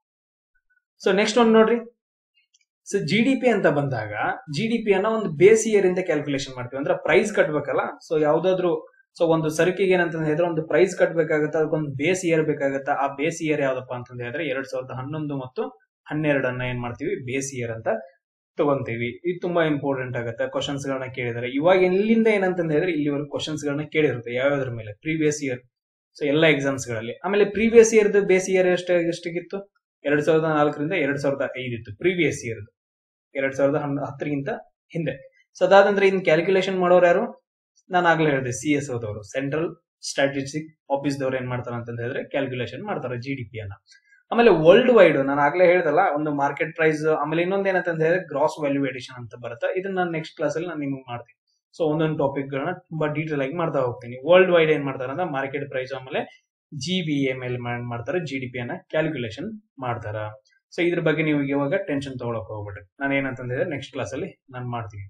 Speaker 1: ಸೊ ನೆಕ್ಸ್ಟ್ ಒಂದು ನೋಡ್ರಿ ಸೊ ಜಿ ಡಿ ಪಿ ಅಂತ ಬಂದಾಗ ಜಿ ಡಿ ಪಿ ಅನ್ನ ಒಂದು ಬೇಸ್ ಇಯರ್ ಇಂದ ಕ್ಯಾಲ್ಕುಲೇಷನ್ ಮಾಡ್ತೀವಿ ಅಂದ್ರೆ ಪ್ರೈಸ್ ಕಟ್ಬೇಕಲ್ಲ ಸೊ ಯಾವ್ದಾದ್ರು ಸೊ ಒಂದು ಸರಕಿಗೆ ಏನಂತ ಹೇಳಿದ್ರೆ ಒಂದು ಪ್ರೈಸ್ ಕಟ್ಬೇಕಾಗತ್ತೆ ಅದಕ್ಕೊಂದು ಬೇಸ್ ಇಯರ್ ಬೇಕಾಗತ್ತೆ ಆ ಬೇಸ್ ಇಯರ್ ಯಾವ್ದಪ್ಪ ಅಂತಂದ ಹೇಳಿದ್ರೆ ಎರಡ್ ಸಾವಿರದ ಹನ್ನೊಂದು ಮತ್ತು ಹನ್ನೆರಡನ್ನ ಏನ್ ಮಾಡ್ತೀವಿ ಬೇಸ್ ಇಯರ್ ಅಂತ ತಗೊಂತೀವಿ ಇದು ತುಂಬಾ ಇಂಪಾರ್ಟೆಂಟ್ ಆಗುತ್ತೆ ಕ್ವಶನ್ಸ್ ಗಳನ್ನ ಕೇಳಿದರೆ ಇವಾಗ ಎಲ್ಲಿಂದ ಏನಂತಂದ ಹೇಳಿದ್ರೆ ಇಲ್ಲಿವರೆಗೂ ಕ್ವಶನ್ಸ್ ಗಳನ್ನ ಕೇಳಿರುತ್ತೆ ಯಾವ್ಯಾವ್ದ್ರ ಮೇಲೆ ಪ್ರೀವಿಯಸ್ ಇಯರ್ ಸೊ ಎಲ್ಲ ಎಕ್ಸಾಮ್ಸ್ ಗಳಲ್ಲಿ ಆಮೇಲೆ ಪ್ರೀವಿಯಸ್ ಇಯರ್ ಬೇಸ್ ಇಯರ್ ಎಷ್ಟು ಎಷ್ಟಿಗಿತ್ತು ಎರಡ್ ಸಾವಿರದ ನಾಲ್ಕರಿಂದ ಎರಡ್ ಸಾವಿರದ ಐದು ಇತ್ತು ಪ್ರೀವಿಯಸ್ ಇಯರ್ ಎರಡ್ ಸಾವಿರದ ಹನ್- ಹತ್ತರಿಗಿಂತ ಹಿಂದೆ ಸೊ ಅದಾದಂದ್ರೆ ಇನ್ ಕ್ಯಾಲ್ಕುಲೇಷನ್ ಮಾಡೋರು ಯಾರು ನಾನು ಆಗ್ಲೇ ಹೇಳಿದೆ ಸಿ ಎಸ್ ಓದವರು ಸೆಂಟ್ರಲ್ ಸ್ಟ್ರಾಟಜಿಕ್ ಆಫೀಸ್ ದವ್ರು ಏನ್ ಮಾಡ್ತಾರೆ ಅಂತ ಹೇಳಿದ್ರೆ ಕ್ಯಾಲ್ಕುಲೇಷನ್ ಮಾಡ್ತಾರೆ ಜಿ ಡಿ ಪಿ ಅನ್ನ ಆಮೇಲೆ ವರ್ಲ್ಡ್ ವೈಡ್ ನಾನು ಆಗ್ಲೇ ಹೇಳ್ದಲ್ಲ ಒಂದು ಮಾರ್ಕೆಟ್ ಪ್ರೈಸ್ ಆಮೇಲೆ ಇನ್ನೊಂದು ಏನಂತ ಹೇಳಿದ್ರೆ ಗ್ರಾಸ್ ವ್ಯಾಲ್ಯೂ ಎಡಿಷನ್ ಅಂತ ಬರುತ್ತೆ ಇದನ್ನ ನಾನು ನೆಕ್ಸ್ಟ್ ಕ್ಲಾಸ್ ಅಲ್ಲಿ ನಾನು ನಿಮಗೆ ಮಾಡ್ತೀನಿ ಸೊ ಒಂದೊಂದು ಟಾಪಿಕ್ ಗಳನ್ನ ತುಂಬಾ ಡೀಟೇಲ್ ಆಗಿ ಮಾಡ್ತಾ ಹೋಗ್ತೀನಿ ವರ್ಲ್ಡ್ ವೈಡ್ ಏನ್ ಮಾಡ್ತಾರೆ ಅಂದ್ರೆ ಮಾರ್ಕೆಟ್ ಪ್ರೈಸ್ ಆಮೇಲೆ ಜಿ ಬಿ ಎ ಮೇಲೆ ಮಾಡ್- ಮಾಡ್ತಾರೆ ಜಿ ಡಿ ಪಿ ಅನ್ನ ಕ್ಯಾಲ್ಕುಲೇಷನ್ ಮಾಡ್ತಾರ ಸೊ ಇದ್ರ ಬಗ್ಗೆ ನೀವು ಇವಾಗ ಟೆನ್ಷನ್ ತಗೊಳಕ್ ಹೋಗ್ಬೇಡ್ರಿ ನಾನು ಏನಂತಂದ್ರೆ ನೆಕ್ಸ್ಟ್ ಕ್ಲಾಸ್ ಅಲ್ಲಿ ನಾನು ಮಾಡ್ತೀನಿ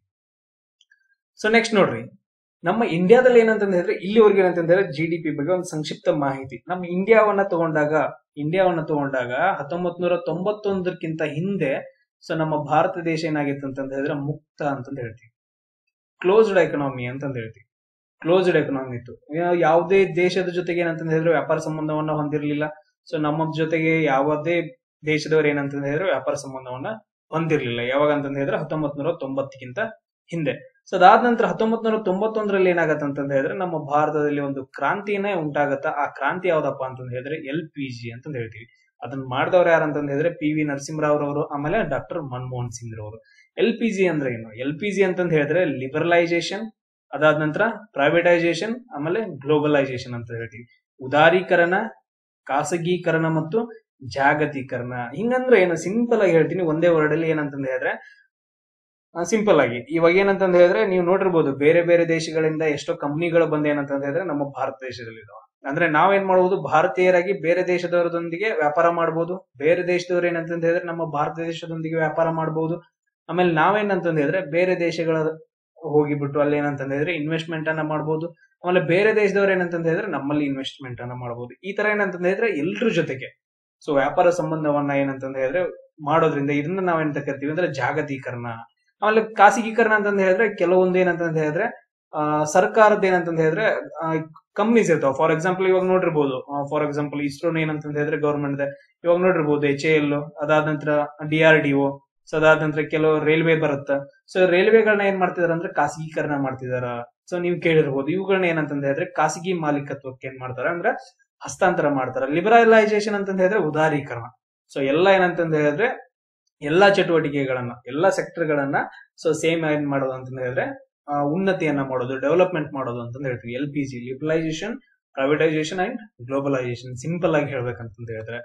Speaker 1: ಸೊ ನೆಕ್ಸ್ಟ್ ನೋಡ್ರಿ ನಮ್ಮ ಇಂಡಿಯಾದಲ್ಲಿ ಏನಂತಂದ್ರೆ ಹೇಳಿದ್ರೆ ಇಲ್ಲಿವರೆಗೆ ಏನಂತಂದ್ರೆ ಜಿ ಡಿ ಪಿ ಬಗ್ಗೆ ಒಂದು ಸಂಕ್ಷಿಪ್ತ ಮಾಹಿತಿ ನಮ್ಮ ಇಂಡಿಯಾವನ್ನ ತಗೊಂಡಾಗ ಇಂಡಿಯಾವನ್ನ ತಗೊಂಡಾಗ ಹತ್ತೊಂಬತ್ ನೂರ ತೊಂಬತ್ತೊಂದಕ್ಕಿಂತ ಹಿಂದೆ ಸೊ ನಮ್ಮ ಭಾರತ ದೇಶ ಏನಾಗಿತ್ತು ಅಂತಂದ ಹೇಳಿದ್ರೆ ಮುಕ್ತ ಅಂತಂದ ಹೇಳ್ತೀವಿ ಕ್ಲೋಸ್ಡ್ ಎಕನಾಮಿ ಅಂತಂದ ಹೇಳ್ತೀವಿ ಕ್ಲೋಸ್ಡ್ ಎಕನಾಮಿ ಇತ್ತು ಯಾ- ಯಾವುದೇ ದೇಶದ ಜೊತೆಗೆ ಏನಂತಂದ ಹೇಳಿದ್ರೆ ವ್ಯಾಪಾರ ಸಂಬಂಧವನ್ನ ಹೊಂದಿರಲಿಲ್ಲ ಸೊ ನಮ್ಮ ಜೊತೆಗೆ ಯಾವುದೇ ದೇಶದವರು ಏನಂತಂದ ಹೇಳಿದ್ರೆ ವ್ಯಾಪಾರ ಸಂಬಂಧವನ್ನ ಹೊಂದಿರಲಿಲ್ಲ ಯಾವಾಗ ಅಂತಂದ ಹೇಳಿದ್ರೆ ಹತ್ತೊಂಬತ್ ನೂರ ತೊಂಬತ್ತಕ್ಕಿಂತ ಹಿಂದೆ ಸೊ ಅದಾದ ನಂತರ ಹತ್ತೊಂಬತ್ ನೂರ ತೊಂಬತ್ತೊಂದರಲ್ಲಿ ಏನಾಗತ್ತೆ ಅಂತಂದ ಹೇಳಿದ್ರೆ ನಮ್ಮ ಭಾರತದಲ್ಲಿ ಒಂದು ಕ್ರಾಂತಿನೇ ಉಂಟಾಗತ್ತ ಆ ಕ್ರಾಂತಿ ಯಾವ್ದಪ್ಪ ಅಂತಂದ ಹೇಳಿದ್ರೆ ಎಲ್ ಪಿ ಜಿ ಅಂತಂದ ಹೇಳ್ತೀವಿ ಅದನ್ನ ಮಾಡಿದವ್ರು ಯಾರು ಅಂತಂದ ಹೇಳಿದ್ರೆ ಪಿ ವಿ ನರಸಿಂಹರಾವ್ ರವರು ಆಮೇಲೆ ಡಾಕ್ಟರ್ ಮನಮೋಹನ್ ಸಿಂಗ್ ರವರು ಎಲ್ ಪಿ ಜಿ ಅಂದ್ರೆ ಏನು ಎಲ್ ಪಿ ಜಿ ಅಂತಂದ ಹೇಳಿದ್ರೆ ಲಿಬರಲೈಸೇಷನ್ ಅದಾದ ನಂತರ ಪ್ರೈವೇಟೈಸೇಷನ್ ಆಮೇಲೆ ಗ್ಲೋಬಲೈಸೇಷನ್ ಅಂತ ಹೇಳ್ತೀವಿ ಉದಾರೀಕರಣ ಖಾಸಗೀಕರಣ ಮತ್ತು ಜಾಗತೀಕರಣ ಹಿಂಗಂದ್ರೆ ಏನು ಸಿಂಪಲ್ ಆಗಿ ಹೇಳ್ತೀನಿ ಒಂದೇ ವರ್ಡ್ ಅಲ್ಲಿ ಏನಂತಂದ ಹೇಳಿದ್ರೆ ಸಿಂಪಲ್ ಆಗಿ ಇವಾಗ ಏನಂತಂದ ಹೇಳಿದ್ರೆ ನೀವು ನೋಡಿರ್ಬೋದು ಬೇರೆ ಬೇರೆ ದೇಶಗಳಿಂದ ಎಷ್ಟೋ ಕಂಪ್ನಿಗಳು ಬಂದ ಏನಂತಂದ ಹೇಳಿದ್ರೆ ನಮ್ಮ ಭಾರತ ದೇಶದಲ್ಲಿ ಇದಾವೆ ಅಂದ್ರೆ ನಾವೇನ್ ಮಾಡಬಹುದು ಭಾರತೀಯರಾಗಿ ಬೇರೆ ದೇಶದವರದೊಂದಿಗೆ ವ್ಯಾಪಾರ ಮಾಡಬಹುದು ಬೇರೆ ದೇಶದವ್ರು ಏನಂತಂದ ಹೇಳಿದ್ರೆ ನಮ್ಮ ಭಾರತ ದೇಶದೊಂದಿಗೆ ವ್ಯಾಪಾರ ಮಾಡಬಹುದು ಆಮೇಲೆ ನಾವೇನಂತಂದ ಹೇಳಿದ್ರೆ ಬೇರೆ ದೇಶಗಳ ಹೋಗಿಬಿಟ್ಟು ಅಲ್ಲಿ ಏನಂತಂದ ಹೇಳಿದ್ರೆ ಇನ್ವೆಸ್ಟ್ಮೆಂಟ್ ಅನ್ನ ಮಾಡಬಹುದು ಆಮೇಲೆ ಬೇರೆ ದೇಶದವ್ರು ಏನಂತಂದ ಹೇಳಿದ್ರೆ ನಮ್ಮಲ್ಲಿ ಇನ್ವೆಸ್ಟ್ಮೆಂಟ್ ಅನ್ನ ಮಾಡಬಹುದು ಈ ತರ ಏನಂತಂದ ಹೇಳಿದ್ರೆ ಎಲ್ರ ಜೊತೆಗೆ ಸೊ ವ್ಯಾಪಾರ ಸಂಬಂಧವನ್ನ ಏನಂತಂದ ಹೇಳಿದ್ರೆ ಮಾಡೋದ್ರಿಂದ ಇದನ್ನ ನಾವೇನಂತ ಕರಿತೀವಿ ಅಂದ್ರೆ ಜಾಗತೀಕರಣ ಆಮೇಲೆ ಖಾಸಗೀಕರಣ ಅಂತಂದ ಹೇಳಿದ್ರೆ ಕೆಲವೊಂದು ಏನಂತಂದ ಹೇಳಿದ್ರೆ ಆ, ಸರ್ಕಾರದ ಏನಂತಂದ ಹೇಳಿದ್ರೆ ಕಂಪ್ನೀಸ್ ಇರ್ತಾವ ಫಾರ್ ಎಕ್ಸಾಂಪಲ್ ಇವಾಗ ನೋಡಿರ್ಬೋದು ಫಾರ್ ಎಕ್ಸಾಂಪಲ್ ಇಸ್ರೋನ್ ಏನಂತಂದ ಹೇಳಿದ್ರೆ ಗವರ್ಮೆಂಟ್ ಇವಾಗ ನೋಡಿರ್ಬೋದು ಎಚ್ ಎ ಎಲ್ ಅದಾದ ನಂತರ D R D O so ಅದಾದ ನಂತರ ಕೆಲವು ರೈಲ್ವೆ ಬರುತ್ತೆ ಸೊ ರೈಲ್ವೆಗಳನ್ನ ಏನ್ ಮಾಡ್ತಿದಾರೆ ಅಂದ್ರೆ ಖಾಸಗೀಕರಣ ಮಾಡ್ತಿದಾರ ಸೊ ನೀವು ಕೇಳಿರ್ಬೋದು ಇವುಗಳನ್ನ ಏನಂತಂದ ಹೇಳಿದ್ರೆ ಖಾಸಗಿ ಮಾಲೀಕತ್ವಕ್ಕೆ ಏನ್ ಮಾಡ್ತಾರೆ ಅಂದ್ರೆ ಹಸ್ತಾಂತರ ಮಾಡ್ತಾರೆ ಲಿಬರಲೈಸೇಷನ್ ಅಂತಂದ ಹೇಳಿದ್ರೆ ಉದಾರೀಕರಣ ಸೊ ಎಲ್ಲ ಏನಂತಂದ ಹೇಳಿದ್ರೆ ಎಲ್ಲಾ ಚಟುವಟಿಕೆಗಳನ್ನ ಎಲ್ಲಾ ಸೆಕ್ಟರ್ ಗಳನ್ನ ಸೊ ಸೇಮ್ ಏನ್ ಮಾಡೋದು ಅಂತಂದ ಹೇಳಿದ್ರೆ ಆ, ಉನ್ನತಿಯನ್ನ ಮಾಡೋದು ಡೆವಲಪ್ಮೆಂಟ್ ಮಾಡೋದು ಅಂತಂದ ಹೇಳ್ತೀವಿ L P G liberalisation privatisation and globalisation simple ಆಗಿ ಹೇಳ್ಬೇಕಂತಂದ ಹೇಳಿದ್ರೆ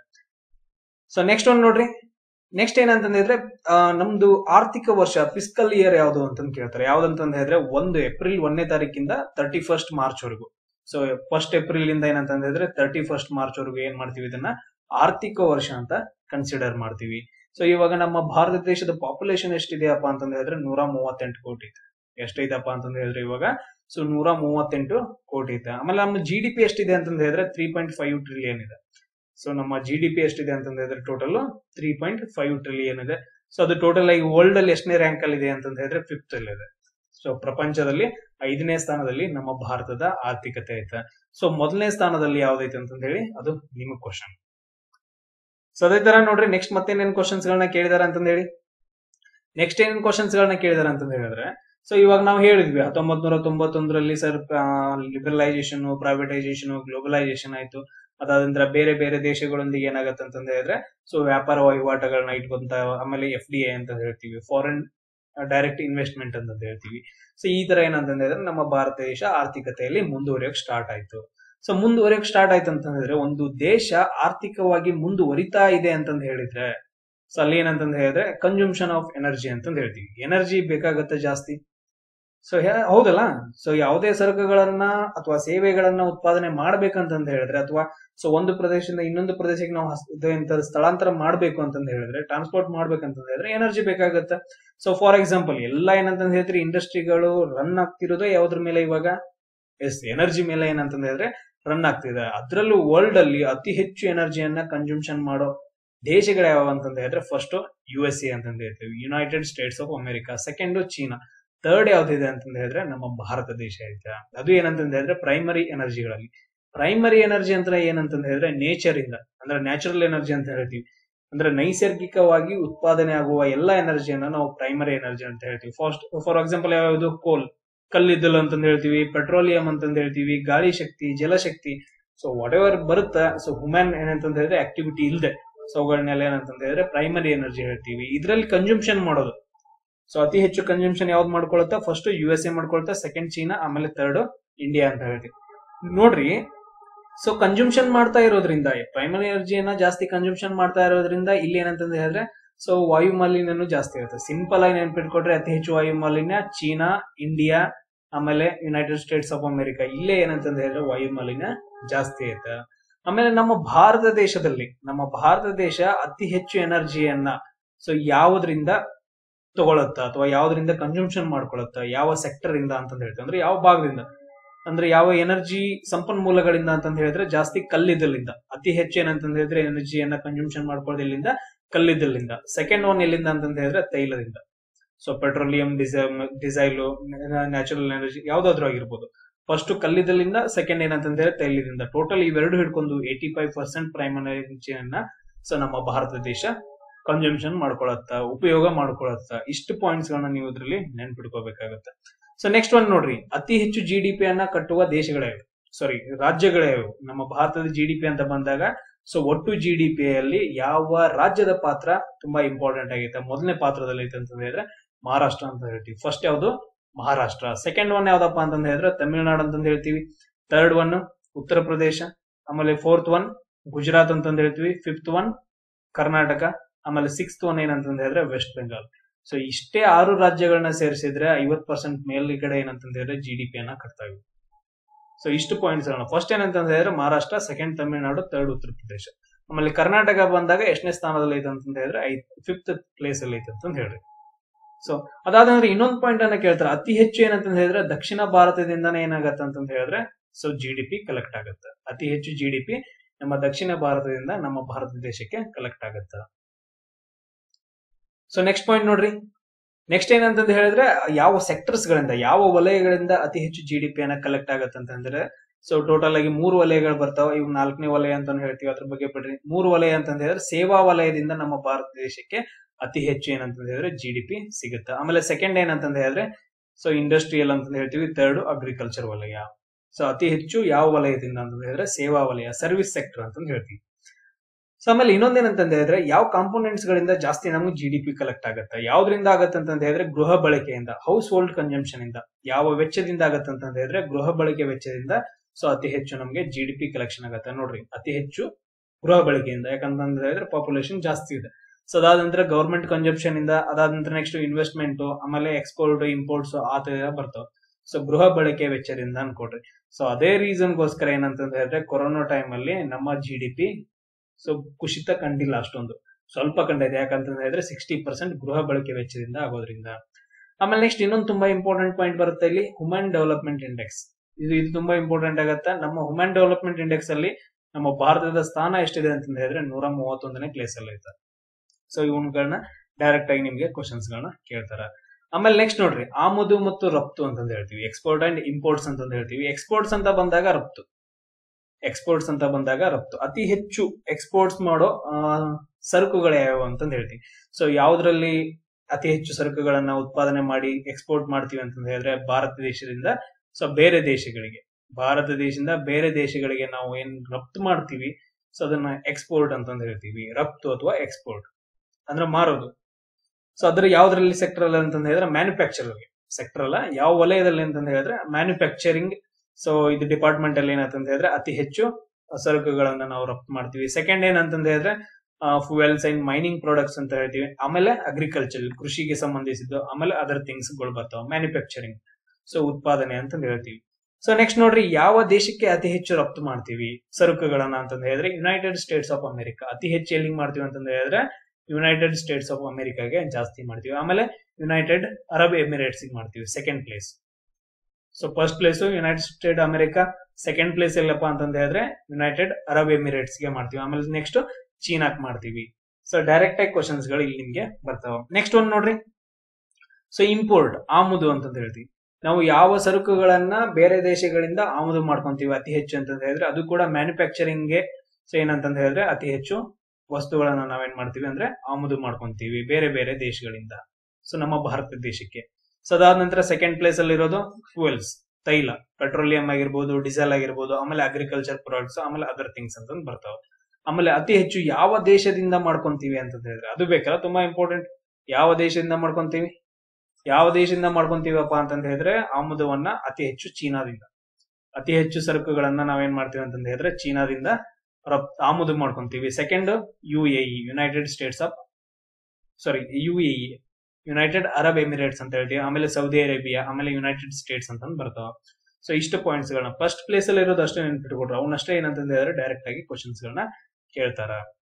Speaker 1: ಸೊ ನೆಕ್ಸ್ಟ್ ಒಂದ್ ನೋಡ್ರಿ ನೆಕ್ಸ್ಟ್ ಏನಂತಂದ ಹೇಳಿದ್ರೆ ಆ, ನಮ್ದು ಆರ್ಥಿಕ ವರ್ಷ ಫಿಸ್ಕಲ್ ಇಯರ್ ಯಾವುದು ಅಂತಂದ್ ಕೇಳ್ತಾರೆ ಯಾವ್ದಂತಂದ ಹೇಳಿದ್ರೆ ಒಂದು ಏಪ್ರಿಲ್ ಒಂದನೇ ತಾರೀಕಿಂದ ತರ್ಟಿ ಫಸ್ಟ್ ಮಾರ್ಚ್ ವರೆಗೂ ಸೊ ಫಸ್ಟ್ ಏಪ್ರಿಲ್ ಇಂದ ಏನಂತಂದ ಹೇಳಿದ್ರೆ ತರ್ಟಿ ಫಸ್ಟ್ ಮಾರ್ಚ್ ವರೆಗೂ ಏನ್ ಮಾಡ್ತೀವಿ ಇದನ್ನ ಆರ್ಥಿಕ ವರ್ಷ ಅಂತ ಕನ್ಸಿಡರ್ ಮಾಡ್ತೀವಿ ಸೊ ಇವಾಗ ನಮ್ಮ ಭಾರತ ದೇಶದ ಪಾಪ್ಯುಲೇಷನ್ ಎಷ್ಟಿದೆಯಪ್ಪ ಅಂತಂದ ಹೇಳಿದ್ರೆ ನೂರ ಮೂವತ್ತೆಂಟು ಕೋಟಿ ಇದೆ ಎಷ್ಟೈತಪ್ಪ ಅಂತಂದ ಹೇಳಿದ್ರೆ ಇವಾಗ ಸೊ ನೂರ ಮೂವತ್ತೆಂಟು ಕೋಟಿ ಇದೆ ಆಮೇಲೆ ನಮ್ಮ ಜಿ ಡಿ ಪಿ ಎಷ್ಟಿದೆ ಅಂತಂದ ಹೇಳಿದ್ರೆ ತ್ರೀ ಪಾಯಿಂಟ್ ಫೈವ್ ಟ್ರಿಲಿಯನ್ ಇದೆ ಸೊ ನಮ್ಮ ಜಿ ಡಿ ಪಿ ಎಷ್ಟಿದೆ ಅಂತಂದ ಹೇಳಿದ್ರೆ total three point five trillion ಇದೆ ಸೊ ಅದು ಟೋಟಲ್ ಆಗಿ ವರ್ಲ್ಡ್ ಅಲ್ಲಿ ಎಷ್ಟನೇ ರ್ಯಾಂಕ್ ಅಲ್ಲಿ ಇದೆ ಅಂತಂದ ಹೇಳಿದ್ರೆ ಫಿಫ್ತ್ ಅಲ್ಲಿ ಇದೆ ಸೊ ಪ್ರಪಂಚದಲ್ಲಿ ಐದನೇ ಸ್ಥಾನದಲ್ಲಿ ನಮ್ಮ ಭಾರತದ ಆರ್ಥಿಕತೆ ಐತೆ ಸೊ ಮೊದಲನೇ ಸ್ಥಾನದಲ್ಲಿ ಯಾವ್ದೈತೆ ಅಂತಂದ ಹೇಳಿ ಅದು ನಿಮಗ್ ಕ್ವಶನ್ ಸೊ ಅದೇ ತರ ನೋಡ್ರಿ ನೆಕ್ಸ್ಟ್ ಮತ್ತೇನೇನ್ ಕ್ವಶನ್ಸ್ ಗಳನ್ನ ಕೇಳಿದಾರೆ ಅಂತಂದ ಹೇಳಿ ನೆಕ್ಸ್ಟ್ ಏನೇನ್ ಕ್ವಶನ್ಸ್ ಗಳನ್ನ ಕೇಳಿದಾರೆ ಅಂತಂದ ಹೇಳಿದ್ರೆ ಸೊ ಇವಾಗ ನಾವು ಹೇಳಿದ್ವಿ ಹತ್ತೊಂಬತ್ ನೂರ ತೊಂಬತ್ತೊಂದರಲ್ಲಿ ಸರ್ ಲಿಬರಲೈಸೇಷನ್ ಪ್ರೈವೇಟೈಸೇಷನ್ ಗ್ಲೋಬಲೈಸೇಷನ್ ಆಯ್ತು ಅದಾದ ನಂತರ ಬೇರೆ ಬೇರೆ ದೇಶಗಳೊಂದಿಗೆ ಏನಾಗತ್ತೆ ಅಂತಂದ ಹೇಳಿದ್ರೆ ಸೊ ವ್ಯಾಪಾರ ವಹಿವಾಟುಗಳನ್ನ ಇಟ್ಕೊಂತ ಆಮೇಲೆ ಎಫ್ ಡಿ ಎ ಅಂತ ಹೇಳ್ತೀವಿ ಫಾರಿನ್ ಡೈರೆಕ್ಟ್ ಇನ್ವೆಸ್ಟ್ಮೆಂಟ್ ಅಂತ ಹೇಳ್ತೀವಿ ಸೊ ಈ ತರ ಏನಂತಂದ ಹೇಳಿದ್ರೆ ನಮ್ಮ ಭಾರತ ದೇಶ ಆರ್ಥಿಕತೆಯಲ್ಲಿ ಮುಂದುವರಿಯೋಕ್ ಸ್ಟಾರ್ಟ್ ಆಯ್ತು ಸೊ ಮುಂದುವರಿಯೋಕ್ ಸ್ಟಾರ್ಟ್ ಆಯ್ತು ಅಂತಂದ್ರೆ ಒಂದು ದೇಶ ಆರ್ಥಿಕವಾಗಿ ಮುಂದುವರಿತಾ ಇದೆ ಅಂತಂದ್ ಹೇಳಿದ್ರೆ ಸೊ ಅಲ್ಲಿ ಏನಂತಂದ್ ಹೇಳಿದ್ರೆ ಕನ್ಸಂಪ್ಷನ್ ಆಫ್ ಎನರ್ಜಿ ಅಂತಂದ್ ಹೇಳ್ತೀವಿ ಎನರ್ಜಿ ಬೇಕಾಗತ್ತೆ ಜಾಸ್ತಿ ಸೊ ಹೌದಲ್ಲ ಸೊ ಯಾವುದೇ ಸರಕುಗಳನ್ನ ಅಥವಾ ಸೇವೆಗಳನ್ನ ಉತ್ಪಾದನೆ ಮಾಡ್ಬೇಕಂತಂದ ಹೇಳಿದ್ರೆ ಅಥವಾ ಸೊ ಒಂದು ಪ್ರದೇಶದಿಂದ ಇನ್ನೊಂದು ಪ್ರದೇಶಕ್ಕೆ ನಾವು ಹಸ್- ಇದು ಎಂತ ಸ್ಥಳಾಂತರ ಮಾಡ್ಬೇಕು ಅಂತಂದ ಹೇಳಿದ್ರೆ ಟ್ರಾನ್ಸ್ಪೋರ್ಟ್ ಮಾಡ್ಬೇಕಂತಂದ ಹೇಳಿದ್ರೆ ಎನರ್ಜಿ ಬೇಕಾಗತ್ತೆ ಸೊ ಫಾರ್ ಎಕ್ಸಾಂಪಲ್ ಎಲ್ಲ ಏನಂತಂದ ಹೇಳಿದ್ರೆ ಇಂಡಸ್ಟ್ರಿಗಳು ರನ್ ಆಗ್ತಿರೋದು ಯಾವ್ದ್ರ ಮೇಲೆ ಇವಾಗ ಎಸ್ ಎನರ್ಜಿ ಮೇಲೆ ಏನಂತಂದ ಹೇಳಿದ್ರೆ ರನ್ ಆಗ್ತಿದೆ ಅದರಲ್ಲೂ ವರ್ಲ್ಡ್ ಅಲ್ಲಿ ಅತಿ ಹೆಚ್ಚು ಎನರ್ಜಿಯನ್ನ ಕನ್ಸಂಪ್ಷನ್ ಮಾಡೋ ದೇಶಗಳು ಯಾವ ಅಂತಂದ ಹೇಳಿದ್ರೆ ಫಸ್ಟ್ ಯು ಎಸ್ ಎ ಅಂತಂದ ಹೇಳ್ತೀವಿ United States of America second China third ಯಾವ್ದಿದೆ ಅಂತಂದ ಹೇಳಿದ್ರೆ ನಮ್ಮ ಭಾರತ ದೇಶ ಐತೆ ಅದು ಏನಂತಂದ ಹೇಳಿದ್ರೆ ಪ್ರೈಮರಿ ಎನರ್ಜಿಗಳಲ್ಲಿ ಪ್ರೈಮರಿ ಎನರ್ಜಿ ಅಂತ ಏನಂತಂದ ಹೇಳಿದ್ರೆ ನೇಚರ್ ಇಂದ ಅಂದ್ರೆ ನ್ಯಾಚುರಲ್ ಎನರ್ಜಿ ಅಂತ ಹೇಳ್ತೀವಿ ಅಂದ್ರೆ ನೈಸರ್ಗಿಕವಾಗಿ ಉತ್ಪಾದನೆ ಆಗುವ ಎಲ್ಲಾ ಎನರ್ಜಿಯನ್ನ ನಾವು ಪ್ರೈಮರಿ ಎನರ್ಜಿ ಅಂತ ಹೇಳ್ತೀವಿ ಫಸ್ಟ್ ಫಾರ್ ಎಕ್ಸಾಂಪಲ್ ಯಾವ್ದು ಕೋಲ್ ಕಲ್ಲಿದ್ದಲು ಅಂತಂದ್ ಹೇಳ್ತೀವಿ ಪೆಟ್ರೋಲಿಯಂ ಅಂತಂದ್ ಹೇಳ್ತೀವಿ ಗಾಳಿ ಶಕ್ತಿ ಜಲಶಕ್ತಿ ಸೊ ವಾಟ್ ಎವರ್ ಬರುತ್ತಾ ಸೊ ಹುಮ್ಯಾನ್ ಏನಂತಂದ ಹೇಳಿದ್ರೆ ಆಕ್ಟಿವಿಟಿ ಇಲ್ಲದೆ ಸೊ ಅವುಗಳನ್ನೆಲ್ಲ ಏನಂತಂದ ಹೇಳಿದ್ರೆ ಪ್ರೈಮರಿ ಎನರ್ಜಿ ಹೇಳ್ತೀವಿ ಇದ್ರಲ್ಲಿ ಕನ್ಸಂಪ್ಷನ್ ಮಾಡೋದು ಸೊ ಅತಿ ಹೆಚ್ಚು ಕನ್ಸಂಪ್ಷನ್ ಯಾವ್ದು ಮಾಡ್ಕೊಳುತ್ತಾ ಫಸ್ಟ್ ಯು ಎಸ್ ಎ ಮಾಡ್ಕೊಳ್ತಾ ಸೆಕೆಂಡ್ ಚೀನಾ ಆಮೇಲೆ ಥರ್ಡ್ ಇಂಡಿಯಾ ಅಂತ ಹೇಳ್ತೀವಿ ನೋಡ್ರಿ ಸೊ ಕನ್ಸಂಪ್ಷನ್ ಮಾಡ್ತಾ ಇರೋದ್ರಿಂದ ಪ್ರೈಮರಿ ಎನರ್ಜಿಯನ್ನ ಜಾಸ್ತಿ ಕನ್ಸಂಪ್ಷನ್ ಮಾಡ್ತಾ ಇರೋದ್ರಿಂದ ಇಲ್ಲಿ ಏನಂತಂದ ಹೇಳಿದ್ರೆ ಸೊ ವಾಯು ಮಾಲಿನ್ಯನು ಜಾಸ್ತಿ ಇರುತ್ತೆ ಸಿಂಪಲ್ ಆಗಿ ನೆನ್ಪಿಟ್ಕೊಟ್ರೆ ಅತಿ ಹೆಚ್ಚು ವಾಯು ಮಾಲಿನ್ಯ ಚೀನಾ ಇಂಡಿಯಾ ಆಮೇಲೆ ಯುನೈಟೆಡ್ ಸ್ಟೇಟ್ಸ್ ಆಫ್ ಅಮೆರಿಕಾ ಇಲ್ಲೇ ಏನಂತಂದ ಹೇಳಿದ್ರೆ ವಾಯು ಮಾಲಿನ್ಯ ಜಾಸ್ತಿ ಐತೆ ಆಮೇಲೆ ನಮ್ಮ ಭಾರತ ದೇಶದಲ್ಲಿ ನಮ್ಮ ಭಾರತ ದೇಶ ಅತಿ ಹೆಚ್ಚು ಎನರ್ಜಿಯನ್ನ ಸೊ ಯಾವುದರಿಂದ ತಗೊಳುತ್ತಾ ಅಥವಾ ಯಾವ್ದ್ರಿಂದ ಕನ್ಸಂಪ್ಷನ್ ಮಾಡ್ಕೊಳುತ್ತಾ ಯಾವ ಸೆಕ್ಟರ್ ಇಂದ ಅಂತಂದ್ ಹೇಳ್ತೀವಿ ಅಂದ್ರೆ ಯಾವ ಭಾಗದಿಂದ ಅಂದ್ರೆ ಯಾವ ಎನರ್ಜಿ ಸಂಪನ್ಮೂಲಗಳಿಂದ ಅಂತಂದ್ ಹೇಳಿದ್ರೆ ಜಾಸ್ತಿ ಕಲ್ಲಿದ್ದಲಿಂದ ಅತಿ ಹೆಚ್ಚು ಏನಂತಂದ್ ಹೇಳಿದ್ರೆ ಎನರ್ಜಿಯನ್ನ ಕನ್ಸಂಪ್ಷನ್ ಮಾಡ್ಕೊಳ್ಳೋದು ಎಲ್ಲಿಂದ ಕಲ್ಲಿದ್ದಲಿಂದ ಸೆಕೆಂಡ್ ಒನ್ ಎಲ್ಲಿಂದ ಅಂತಂದ್ ಹೇಳಿದ್ರೆ ತೈಲದಿಂದ so petroleum diesel diesel natural energy ಯಾವ್ದಾದ್ರು ಆಗಿರ್ಬೋದು ಫಸ್ಟ್ ಕಲ್ಲಿದ್ದಲಿಂದ ಸೆಕೆಂಡ್ ಏನಂತಂದ್ರೆ ತೈಲದಿಂದ ಟೋಟಲ್ ಇವೆರಡು ಹಿಡ್ಕೊಂಡು ಏಟಿ ಫೈವ್ ಪರ್ಸೆಂಟ್ ಪ್ರೈಮ್ ಎನರ್ಜಿಯನ್ನ ಸೊ ನಮ್ಮ ಭಾರತ ದೇಶ ಕನ್ಸಂಪ್ಷನ್ ಮಾಡ್ಕೊಳತ್ತ ಉಪಯೋಗ ಮಾಡ್ಕೊಳತ್ತ ಇಷ್ಟು ಪಾಯಿಂಟ್ಸ್ ಗಳನ್ನ ನೀವು ಇದ್ರಲ್ಲಿ ನೆನ್ಪಿಟ್ಕೋಬೇಕಾಗತ್ತೆ ಸೊ ನೆಕ್ಸ್ಟ್ ಒನ್ ನೋಡ್ರಿ ಅತಿ ಹೆಚ್ಚು ಜಿ ಡಿ ಪಿ ಅನ್ನ ಕಟ್ಟುವ ದೇಶಗಳೇ ಸಾರಿ ರಾಜ್ಯಗಳೇ ಇವು. ನಮ್ಮ ಭಾರತದ ಜಿ ಡಿ ಪಿ ಅಂತ ಬಂದಾಗ ಸೊ ಒಟ್ಟು ಜಿ ಡಿ ಪಿ ಅಲ್ಲಿ ಯಾವ ರಾಜ್ಯದ ಪಾತ್ರ ತುಂಬಾ ಇಂಪಾರ್ಟೆಂಟ್ ಆಗೈತೆ ಮೊದಲನೇ ಪಾತ್ರದಲ್ಲಿ ಐತೆ ಅಂತ ಹೇಳಿದ್ರೆ ಮಹಾರಾಷ್ಟ್ರ ಅಂತ ಹೇಳ್ತೀವಿ ಫಸ್ಟ್ ಯಾವುದು ಮಹಾರಾಷ್ಟ್ರ ಸೆಕೆಂಡ್ ಒನ್ ಯಾವ್ದಪ್ಪ ಅಂತಂದ ಹೇಳಿದ್ರೆ ತಮಿಳುನಾಡು ಅಂತಂದ್ ಹೇಳ್ತೀವಿ ಥರ್ಡ್ ಒನ್ ಉತ್ತರ ಪ್ರದೇಶ ಆಮೇಲೆ ಫೋರ್ತ್ ಒನ್ ಗುಜರಾತ್ ಅಂತಂದ್ ಹೇಳ್ತೀವಿ ಫಿಫ್ತ್ ಒನ್ ಕರ್ನಾಟಕ ಆಮೇಲೆ ಸಿಕ್ಸ್ತ್ ಒನ್ ಏನಂತಂದ್ ಹೇಳಿದ್ರೆ ವೆಸ್ಟ್ ಬೆಂಗಾಲ್ ಸೊ ಇಷ್ಟೇ ಆರು ರಾಜ್ಯಗಳನ್ನ ಸೇರಿಸಿದ್ರೆ ಐವತ್ ಪರ್ಸೆಂಟ್ ಮೇಲ್ಗಡೆ ಏನಂತಂದ್ ಹೇಳಿದ್ರೆ ಜಿ ಡಿ ಪಿ ಅನ್ನ ಕಟ್ತಾ ಇವೆ ಸೊ ಇಷ್ಟು ಪಾಯಿಂಟ್ಸ್ ಫಸ್ಟ್ ಏನಂತಂದ್ ಹೇಳಿದ್ರೆ ಮಹಾರಾಷ್ಟ್ರ ಸೆಕೆಂಡ್ ತಮಿಳುನಾಡು ಥರ್ಡ್ ಉತ್ತರ ಪ್ರದೇಶ ಆಮೇಲೆ ಕರ್ನಾಟಕ ಬಂದಾಗ ಎಷ್ಟನೇ ಸ್ಥಾನದಲ್ಲಿ ಐತೆ ಅಂತಂದ್ ಹೇಳಿದ್ರೆ ಐ ಫಿಫ್ತ್ ಪ್ಲೇಸ್ ಅಲ್ಲಿ ಐತೆ ಅಂತಂದ್ ಹೇಳ್ರಿ ಸೊ ಅದಾದಂದ್ರೆ ಇನ್ನೊಂದು ಪಾಯಿಂಟ್ ಅನ್ನ ಕೇಳ್ತಾರೆ ಅತಿ ಹೆಚ್ಚು ಏನಂತಂದ್ ಹೇಳಿದ್ರೆ ದಕ್ಷಿಣ ಭಾರತದಿಂದಾನೇ ಏನಾಗತ್ತೆ ಅಂತಂದ್ ಹೇಳಿದ್ರೆ so G D P collect ಆಗುತ್ತೆ ಅತಿ ಹೆಚ್ಚು ಜಿ ಡಿ ಪಿ ನಮ್ಮ ದಕ್ಷಿಣ ಭಾರತದಿಂದ ನಮ್ಮ ಭಾರತ ದೇಶಕ್ಕೆ ಕಲೆಕ್ಟ್ ಆಗುತ್ತೆ ಸೊ ನೆಕ್ಸ್ಟ್ ಪಾಯಿಂಟ್ ನೋಡ್ರಿ ನೆಕ್ಸ್ಟ್ ಏನಂತಂದ್ ಹೇಳಿದ್ರೆ ಯಾವ ಸೆಕ್ಟರ್ಸ್ ಗಳಿಂದ ಯಾವ ವಲಯಗಳಿಂದ ಅತಿ ಹೆಚ್ಚು ಜಿ ಡಿ ಪಿ ಅನ್ನ ಕಲೆಕ್ಟ್ ಆಗತ್ತೆ ಅಂತಂದ್ರೆ ಸೊ ಟೋಟಲ್ ಆಗಿ ಮೂರು ವಲಯಗಳು ಬರ್ತಾವ ಇವ್ ನಾಲ್ಕನೇ ವಲಯ ಅಂತ ಹೇಳ್ತೀವಿ ಅದ್ರ ಬಗ್ಗೆ ಬಿಡ್ರಿ ಮೂರು ವಲಯ ಅಂತಂದ್ ಹೇಳಿದ್ರೆ ಸೇವಾ ವಲಯದಿಂದ ನಮ್ಮ ಭಾರತ ದೇಶಕ್ಕೆ ಅತಿ ಹೆಚ್ಚು ಏನಂತಂದ್ ಹೇಳಿದ್ರೆ ಜಿ ಡಿ ಪಿ ಸಿಗುತ್ತೆ ಆಮೇಲೆ ಸೆಕೆಂಡ್ ಏನಂತಂದ್ ಹೇಳಿದ್ರೆ ಸೊ ಇಂಡಸ್ಟ್ರಿಯಲ್ ಅಂತಂದ್ ಹೇಳ್ತೀವಿ ಥರ್ಡ್ ಅಗ್ರಿಕಲ್ಚರ್ ವಲಯ ಸೊ ಅತಿ ಹೆಚ್ಚು ಯಾವ ವಲಯದಿಂದ ಅಂತಂದ್ ಹೇಳಿದ್ರೆ ಸೇವಾ ವಲಯ ಸರ್ವಿಸ್ ಸೆಕ್ಟರ್ ಅಂತಂದ್ ಹೇಳ್ತೀವಿ ಸೊ ಆಮೇಲೆ ಇನ್ನೊಂದೇನಂತಂದ್ ಹೇಳಿದ್ರೆ ಯಾವ ಕಾಂಪೋನೆಂಟ್ಸ್ ಗಳಿಂದ ಜಾಸ್ತಿ ನಮಗೆ ಜಿ ಡಿ ಪಿ ಕಲೆಕ್ಟ್ ಆಗುತ್ತೆ ಯಾವ್ದ್ರಿಂದ ಆಗತ್ತೆ ಅಂತಂದ್ ಹೇಳಿದ್ರೆ ಗೃಹ ಬಳಕೆಯಿಂದ ಹೌಸ್ ಹೋಲ್ಡ್ ಕನ್ಸಂಪ್ಷನ್ ಇಂದ ಯಾವ ವೆಚ್ಚದಿಂದ ಆಗತ್ತೆ ಅಂತಂದ್ ಹೇಳಿದ್ರೆ ಗೃಹ ಬಳಕೆ ವೆಚ್ಚದಿಂದ ಸೊ ಅತಿ ಹೆಚ್ಚು ನಮಗೆ ಜಿ ಡಿ ಪಿ ಕಲೆಕ್ಷನ್ ಆಗತ್ತೆ ನೋಡ್ರಿ ಅತಿ ಹೆಚ್ಚು ಗೃಹ ಬಳಕೆಯಿಂದ ಯಾಕಂತಂದ್ರೆ ಹೇಳಿದ್ರೆ ಪಾಪ್ಯುಲೇಷನ್ ಜಾಸ್ತಿ ಇದೆ ಸೊ ಅದಾದ ನಂತರ ಗವರ್ಮೆಂಟ್ ಕನ್ಸಂಪ್ಷನ್ ಇಂದ ಅದಾದ ನಂತರ ನೆಕ್ಸ್ಟ್ ಇನ್ವೆಸ್ಟ್ಮೆಂಟ್ ಆಮೇಲೆ ಎಕ್ಸ್ಪೋರ್ಟ್ ಇಂಪೋರ್ಟ್ಸ್ ಆ ತರ ಬರ್ತಾವ ಸೊ ಗೃಹ ಬಳಕೆ ವೆಚ್ಚದಿಂದ ಅನ್ಕೊಡ್ರಿ ಸೊ ಅದೇ ರೀಸನ್ಗೋಸ್ಕರ ಏನಂತಂದ್ ಹೇಳಿದ್ರೆ ಕೊರೋನಾ ಟೈಮ್ ಅಲ್ಲಿ ನಮ್ಮ ಜಿ ಡಿ ಪಿ ಸೊ ಕುಸಿತ ಕಂಡಿಲ್ಲ ಅಷ್ಟೊಂದು ಸ್ವಲ್ಪ ಕಂಡಿದೆ ಯಾಕಂತಂದ್ರೆ ಹೇಳಿದ್ರೆ ಸಿಕ್ಸ್ಟಿ ಪರ್ಸೆಂಟ್ ಗೃಹ ಬಳಕೆ ವೆಚ್ಚದಿಂದ ಆಗೋದ್ರಿಂದ ಆಮೇಲೆ ನೆಕ್ಸ್ಟ್ ಇನ್ನೊಂದು ತುಂಬಾ ಇಂಪಾರ್ಟೆಂಟ್ ಪಾಯಿಂಟ್ ಬರುತ್ತೆ ಇಲ್ಲಿ ಹ್ಯೂಮನ್ ಡೆವಲಪ್ಮೆಂಟ್ ಇಂಡೆಕ್ಸ್ ಇದು ಇದು ತುಂಬಾ ಇಂಪಾರ್ಟೆಂಟ್ ಆಗತ್ತೆ ನಮ್ಮ ಹ್ಯೂಮನ್ ಡೆವಲಪ್ಮೆಂಟ್ ಇಂಡೆಕ್ಸ್ ಅಲ್ಲಿ ನಮ್ಮ ಭಾರತದ ಸ್ಥಾನ ಎಷ್ಟಿದೆ ಅಂತ ಹೇಳಿದ್ರೆ ನೂರ ಮೂವತ್ತೊಂದನೇ ಪ್ಲೇಸ್ ಅಲ್ಲಿ ಐತೆ ಸೊ ಇವನ್ಗಳನ್ನ ಡೈರೆಕ್ಟ್ ಆಗಿ ನಿಮ್ಗೆ ಕ್ವಶನ್ಸ್ ಗಳನ್ನ ಕೇಳ್ತಾರ ಆಮೇಲೆ ನೆಕ್ಸ್ಟ್ ನೋಡ್ರಿ ಆಮದು ಮತ್ತು ರಫ್ತು ಅಂತಂದ್ ಹೇಳ್ತೀವಿ ಎಕ್ಸ್ಪೋರ್ಟ್ ಅಂಡ್ ಇಂಪೋರ್ಟ್ಸ್ ಅಂತಂದ್ ಹೇಳ್ತೀವಿ ಎಕ್ಸ್ಪೋರ್ಟ್ಸ್ ಅಂತ ಬಂದಾಗ ರಫ್ತು ಎಕ್ಸ್ಪೋರ್ಟ್ಸ್ ಅಂತ ಬಂದಾಗ ರಫ್ತು ಅತಿ ಹೆಚ್ಚು ಎಕ್ಸ್ಪೋರ್ಟ್ಸ್ ಮಾಡೋ ಆ, ಸರಕುಗಳು ಯಾವ್ಯಾವ ಅಂತಂದ್ ಹೇಳ್ತೀವಿ ಸೊ ಯಾವ್ದ್ರಲ್ಲಿ ಅತಿ ಹೆಚ್ಚು ಸರಕುಗಳನ್ನ ಉತ್ಪಾದನೆ ಮಾಡಿ ಎಕ್ಸ್ಪೋರ್ಟ್ ಮಾಡ್ತೀವಿ ಅಂತಂದ್ ಹೇಳಿದ್ರೆ ಭಾರತ ದೇಶದಿಂದ ಸೊ ಬೇರೆ ದೇಶಗಳಿಗೆ ಭಾರತ ದೇಶದಿಂದ ಬೇರೆ ದೇಶಗಳಿಗೆ ನಾವು ಏನ್ ರಫ್ತು ಮಾಡ್ತೀವಿ ಸೊ ಅದನ್ನ ಎಕ್ಸ್ಪೋರ್ಟ್ ಅಂತಂದ್ ಹೇಳ್ತೀವಿ ರಫ್ತು ಅಥವಾ ಎಕ್ಸ್ಪೋರ್ಟ್ ಅಂದ್ರೆ ಮಾರೋದು ಸೊ ಅದ್ರ ಯಾವ್ದ್ರಲ್ಲಿ ಸೆಕ್ಟರ್ ಅಲ್ಲಿ ಅಂತಂದ್ ಹೇಳಿದ್ರೆ ಮ್ಯಾನುಫ್ಯಾಕ್ಚರ್ ಸೆಕ್ಟರ್ ಅಲ್ಲ ಯಾವ ವಲಯದಲ್ಲಿ ಅಂತಂದ್ ಹೇಳಿದ್ರೆ ಮ್ಯಾನುಫ್ಯಾಕ್ಚರಿಂಗ್ ಸೊ ಇದು ಡಿಪಾರ್ಟ್ಮೆಂಟ್ ಅಲ್ಲಿ ಏನಂತಂದ್ ಹೇಳಿದ್ರೆ ಅತಿ ಹೆಚ್ಚು ಸರಕುಗಳನ್ನ ನಾವು ರಫ್ತು ಮಾಡ್ತೀವಿ ಸೆಕೆಂಡ್ ಏನಂತಂದ್ ಹೇಳಿದ್ರೆ ಫ್ಯೂಯಲ್ಸ್ ಅಂಡ್ ಮೈನಿಂಗ್ ಪ್ರಾಡಕ್ಟ್ಸ್ ಅಂತ ಹೇಳ್ತೀವಿ ಆಮೇಲೆ ಅಗ್ರಿಕಲ್ಚರ್ ಕೃಷಿಗೆ ಸಂಬಂಧಿಸಿದ್ದು ಆಮೇಲೆ ಅದರ್ ಥಿಂಗ್ಸ್ ಗಳು ಬರ್ತಾವ ಮ್ಯಾನುಫ್ಯಾಕ್ಚರಿಂಗ್ ಸೊ ಉತ್ಪಾದನೆ ಅಂತಂದ್ ಹೇಳ್ತೀವಿ ಸೊ ನೆಕ್ಸ್ಟ್ ನೋಡ್ರಿ ಯಾವ ದೇಶಕ್ಕೆ ಅತಿ ಹೆಚ್ಚು ರಫ್ತು ಮಾಡ್ತೀವಿ ಸರಕುಗಳನ್ನ ಅಂತಂದ್ ಹೇಳಿದ್ರೆ ಯುನೈಟೆಡ್ ಸ್ಟೇಟ್ಸ್ ಆಫ್ ಅಮೆರಿಕ ಅತಿ ಹೆಚ್ಚು ಎಲ್ಲಿಗೆ ಮಾಡ್ತೀವಿ ಅಂತಂದ್ ಹೇಳಿದ್ರೆ ಯುನೈಟೆಡ್ ಸ್ಟೇಟ್ಸ್ ಆಫ್ ಅಮೆರಿಕಾಗೆ ಜಾಸ್ತಿ ಮಾಡ್ತೀವಿ ಆಮೇಲೆ ಯುನೈಟೆಡ್ ಅರಬ್ ಎಮಿರೇಟ್ಸ್ ಮಾಡ್ತೀವಿ second place so first place United State America second place ಎಲ್ಲಪ್ಪ ಅಂತಂದ ಹೇಳಿದ್ರೆ ಯುನೈಟೆಡ್ ಅರಬ್ ಎಮಿರೇಟ್ಸ್ ಗೆ ಮಾಡ್ತೀವಿ ಆಮೇಲೆ ನೆಕ್ಸ್ಟ್ ಚೀನಾಕ್ ಮಾಡ್ತೀವಿ ಸೊ ಡೈರೆಕ್ಟ್ ಆಗಿ ಕ್ವಶನ್ಸ್ ಗಳು ಇಲ್ಲಿ ನಿಮ್ಗೆ ಬರ್ತಾವ ನೆಕ್ಸ್ಟ್ ಒಂದ್ ನೋಡ್ರಿ ಸೊ ಇಂಪೋರ್ಟ್ ಆಮದು ಅಂತಂದ ಹೇಳ್ತೀವಿ ನಾವು ಯಾವ ಸರಕುಗಳನ್ನ ಬೇರೆ ದೇಶಗಳಿಂದ ಆಮದು ಮಾಡ್ಕೊಂತೀವಿ ಅತಿ ಹೆಚ್ಚು ಅಂತಂದ ಹೇಳಿದ್ರೆ ಅದು ಕೂಡ ಮ್ಯಾನುಫ್ಯಾಕ್ಚರಿಂಗ್ ಗೆ ಸೊ ಏನಂತಂದ ಹೇಳಿದ್ರೆ ಅತಿ ಹೆಚ್ಚು ವಸ್ತುಗಳನ್ನ ನಾವೇನ್ ಮಾಡ್ತೀವಿ ಅಂದ್ರೆ ಆಮದು ಮಾಡ್ಕೊಂತೀವಿ ಬೇರೆ ಬೇರೆ ದೇಶಗಳಿಂದ ಸೊ ನಮ್ಮ ಭಾರತ ದೇಶಕ್ಕೆ ಸೊ ಅದಾದ ನಂತರ ಸೆಕೆಂಡ್ ಪ್ಲೇಸ್ ಅಲ್ಲಿ ಇರೋದು ಫ್ಯೂಯಲ್ಸ್ ತೈಲ ಪೆಟ್ರೋಲಿಯಂ ಆಗಿರ್ಬೋದು ಡೀಸೆಲ್ ಆಗಿರ್ಬೋದು ಆಮೇಲೆ ಅಗ್ರಿಕಲ್ಚರ್ ಪ್ರಾಡಕ್ಟ್ಸ್ ಆಮೇಲೆ ಅದರ್ ಥಿಂಗ್ಸ್ ಅಂತ ಬರ್ತಾವ ಆಮೇಲೆ ಅತಿ ಹೆಚ್ಚು ಯಾವ ದೇಶದಿಂದ ಮಾಡ್ಕೊಂತೀವಿ ಅಂತ ಹೇಳಿದ್ರೆ ಅದು ಬೇಕಲ್ಲ ತುಂಬಾ ಇಂಪಾರ್ಟೆಂಟ್ ಯಾವ ದೇಶದಿಂದ ಮಾಡ್ಕೊಂತೀವಿ ಯಾವ ದೇಶದಿಂದ ಮಾಡ್ಕೊಂತೀವಪ್ಪ ಅಂತಂದ ಹೇಳಿದ್ರೆ ಆಮದವನ್ನ ಅತಿ ಹೆಚ್ಚು ಚೀನಾದಿಂದ ಅತಿ ಹೆಚ್ಚು ಸರಕುಗಳನ್ನ ನಾವೇನ್ ಮಾಡ್ತೀವಿ ಅಂತಂದ ಹೇಳಿದ್ರೆ ಚೀನಾದಿಂದ ರಫ್ ಆಮದು ಮಾಡ್ಕೊಂತೀವಿ second U A United States of sorry U A United Arab Emirates ಅಂತ ಹೇಳ್ತೀವಿ ಆಮೇಲೆ ಸೌದಿ ಅರೇಬಿಯಾ ಆಮೇಲೆ ಯುನೈಟೆಡ್ ಸ್ಟೇಟ್ಸ್ ಅಂತ ಬರ್ತಾವ ಸೊ ಇಷ್ಟು ಪಾಯಿಂಟ್ಸ್ ಗಳನ್ನ ಫಸ್ಟ್ ಪ್ಲೇಸ್ ಅಲ್ಲಿ ಇರೋದು ಅಷ್ಟೇ ನೆನ್ಪಿಟ್ಕೊಟ್ರು ಅವನಷ್ಟೇ ಏನಂತಂದ್ರೆ ಹೇಳಿದ್ರೆ ಡೈರೆಕ್ಟ್ ಆಗಿ ಕ್ವಶನ್ಸ್ ಗಳನ್ನ ಕೇಳ್ತಾರ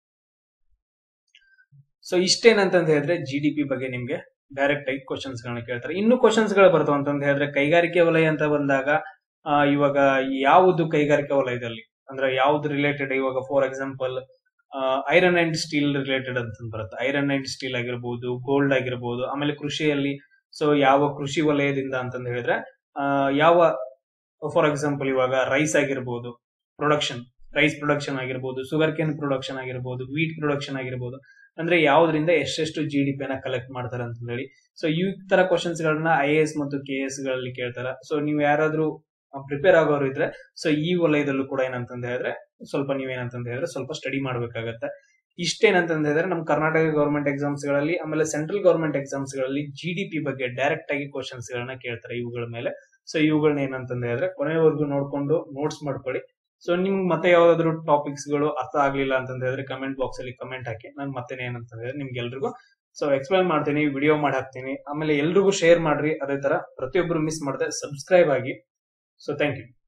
Speaker 1: ಸೊ ಇಷ್ಟೇನಂತಂದ ಹೇಳಿದ್ರೆ ಜಿ ಡಿ ಪಿ ಬಗ್ಗೆ ನಿಮ್ಗೆ ಡೈರೆಕ್ಟ್ ಆಗಿ ಕ್ವಶನ್ಸ್ ಗಳನ್ನ ಕೇಳ್ತಾರೆ ಇನ್ನು ಕ್ವಶನ್ಸ್ ಗಳು ಬರ್ತಾವ ಅಂತಂದ ಹೇಳಿದ್ರೆ ಕೈಗಾರಿಕೆ ವಲಯ ಅಂತ ಬಂದಾಗ ಆ, ಇವಾಗ ಯಾವುದು ಕೈಗಾರಿಕಾ ವಲಯದಲ್ಲಿ ಅಂದ್ರೆ ಯಾವ್ದು ರಿಲೇಟೆಡ್ ಇವಾಗ for example iron and steel related ಅಂತ ಬರುತ್ತೆ ಐರನ್ ಅಂಡ್ ಸ್ಟೀಲ್ ಆಗಿರ್ಬೋದು ಗೋಲ್ಡ್ ಆಗಿರ್ಬೋದು ಆಮೇಲೆ ಕೃಷಿಯಲ್ಲಿ ಸೊ ಯಾವ ಕೃಷಿ ವಲಯದಿಂದ ಅಂತಂದ ಹೇಳಿದ್ರೆ ಆ, ಯಾವ ಫಾರ್ ಎಕ್ಸಾಂಪಲ್ ಇವಾಗ ರೈಸ್ ಆಗಿರ್ಬೋದು ಪ್ರೊಡಕ್ಷನ್ ರೈಸ್ ಪ್ರೊಡಕ್ಷನ್ ಆಗಿರ್ಬೋದು ಶುಗರ್ ಕೇನ್ ಪ್ರೊಡಕ್ಷನ್ ಆಗಿರ್ಬೋದು ವೀಟ್ ಪ್ರೊಡಕ್ಷನ್ ಆಗಿರ್ಬೋದು ಅಂದ್ರೆ ಯಾವ್ದ್ರಿಂದ ಎಷ್ಟೆಷ್ಟು ಜಿ ಡಿ ಪಿನ ಕಲೆಕ್ಟ್ ಮಾಡ್ತಾರೆ ಅಂತ ಹೇಳಿ ಸೊ ಈ ತರ ಕ್ವಶನ್ಸ್ ಗಳನ್ನ ಐ ಎಸ್ ಮತ್ತು ಕೆ ಎಸ್ ಗಳಲ್ಲಿ ಕೇಳ್ತಾರ ಸೊ ನೀವು ಯಾರಾದ್ರೂ ಪ್ರಿಪೇರ್ ಆಗೋರು ಇದ್ರೆ ಸೊ ಈ ವಲಯದಲ್ಲೂ ಕೂಡ ಏನಂತಂದ ಹೇಳಿದ್ರೆ ಸ್ವಲ್ಪ ನೀವೇನಂತಂದ ಹೇಳಿದ್ರೆ ಸ್ವಲ್ಪ ಸ್ಟಡಿ ಮಾಡ್ಬೇಕಾಗತ್ತೆ ಇಷ್ಟೇನಂತಂದ ಹೇಳಿದ್ರೆ ನಮ್ಮ ಕರ್ನಾಟಕ ಗೌರ್ಮೆಂಟ್ ಎಕ್ಸಾಮ್ಸ್ ಗಳಲ್ಲಿ ಆಮೇಲೆ ಸೆಂಟ್ರಲ್ ಗೌರ್ಮೆಂಟ್ ಎಕ್ಸಾಮ್ಸ್ ಗಳಲ್ಲಿ ಜಿ ಡಿ ಪಿ ಬಗ್ಗೆ ಡೈರೆಕ್ಟ್ ಆಗಿ ಕ್ವಶನ್ಸ್ ಗಳನ್ನ ಕೇಳ್ತಾರೆ ಇವುಗಳ ಮೇಲೆ ಸೊ ಇವುಗಳನ್ನ ಏನಂತಂದ ಹೇಳಿದ್ರೆ ಕೊನೆವರೆಗೂ ನೋಡ್ಕೊಂಡು ನೋಟ್ಸ್ ಮಾಡ್ಕೊಳ್ಳಿ ಸೊ ನಿಮ್ಗೆ ಮತ್ತೆ ಯಾವ್ದಾದ್ರು ಟಾಪಿಕ್ಸ್ ಗಳು ಅರ್ಥ ಆಗ್ಲಿಲ್ಲ ಅಂತಂದ ಹೇಳಿದ್ರೆ ಕಮೆಂಟ್ ಬಾಕ್ಸ್ ಅಲ್ಲಿ ಕಮೆಂಟ್ ಹಾಕಿ ನಾನು ಮತ್ತೆ ಏನಂತ ಹೇಳಿದ್ರೆ ನಿಮ್ಗೆ ಎಲ್ರಿಗೂ ಸೊ ಎಕ್ಸ್ಪ್ಲೈನ್ ಮಾಡ್ತೀನಿ ವಿಡಿಯೋ ಮಾಡಿ ಹಾಕ್ತೀನಿ ಆಮೇಲೆ ಎಲ್ರಿಗೂ ಶೇರ್ ಮಾಡ್ರಿ ಅದೇ ತರ ಪ್ರತಿಯೊಬ್ರು ಮಿಸ್ ಮಾಡದೆ ಸಬ್ಸ್ಕ್ರೈಬ್ ಆಗಿ ಸೊ ಥ್ಯಾಂಕ್ ಯು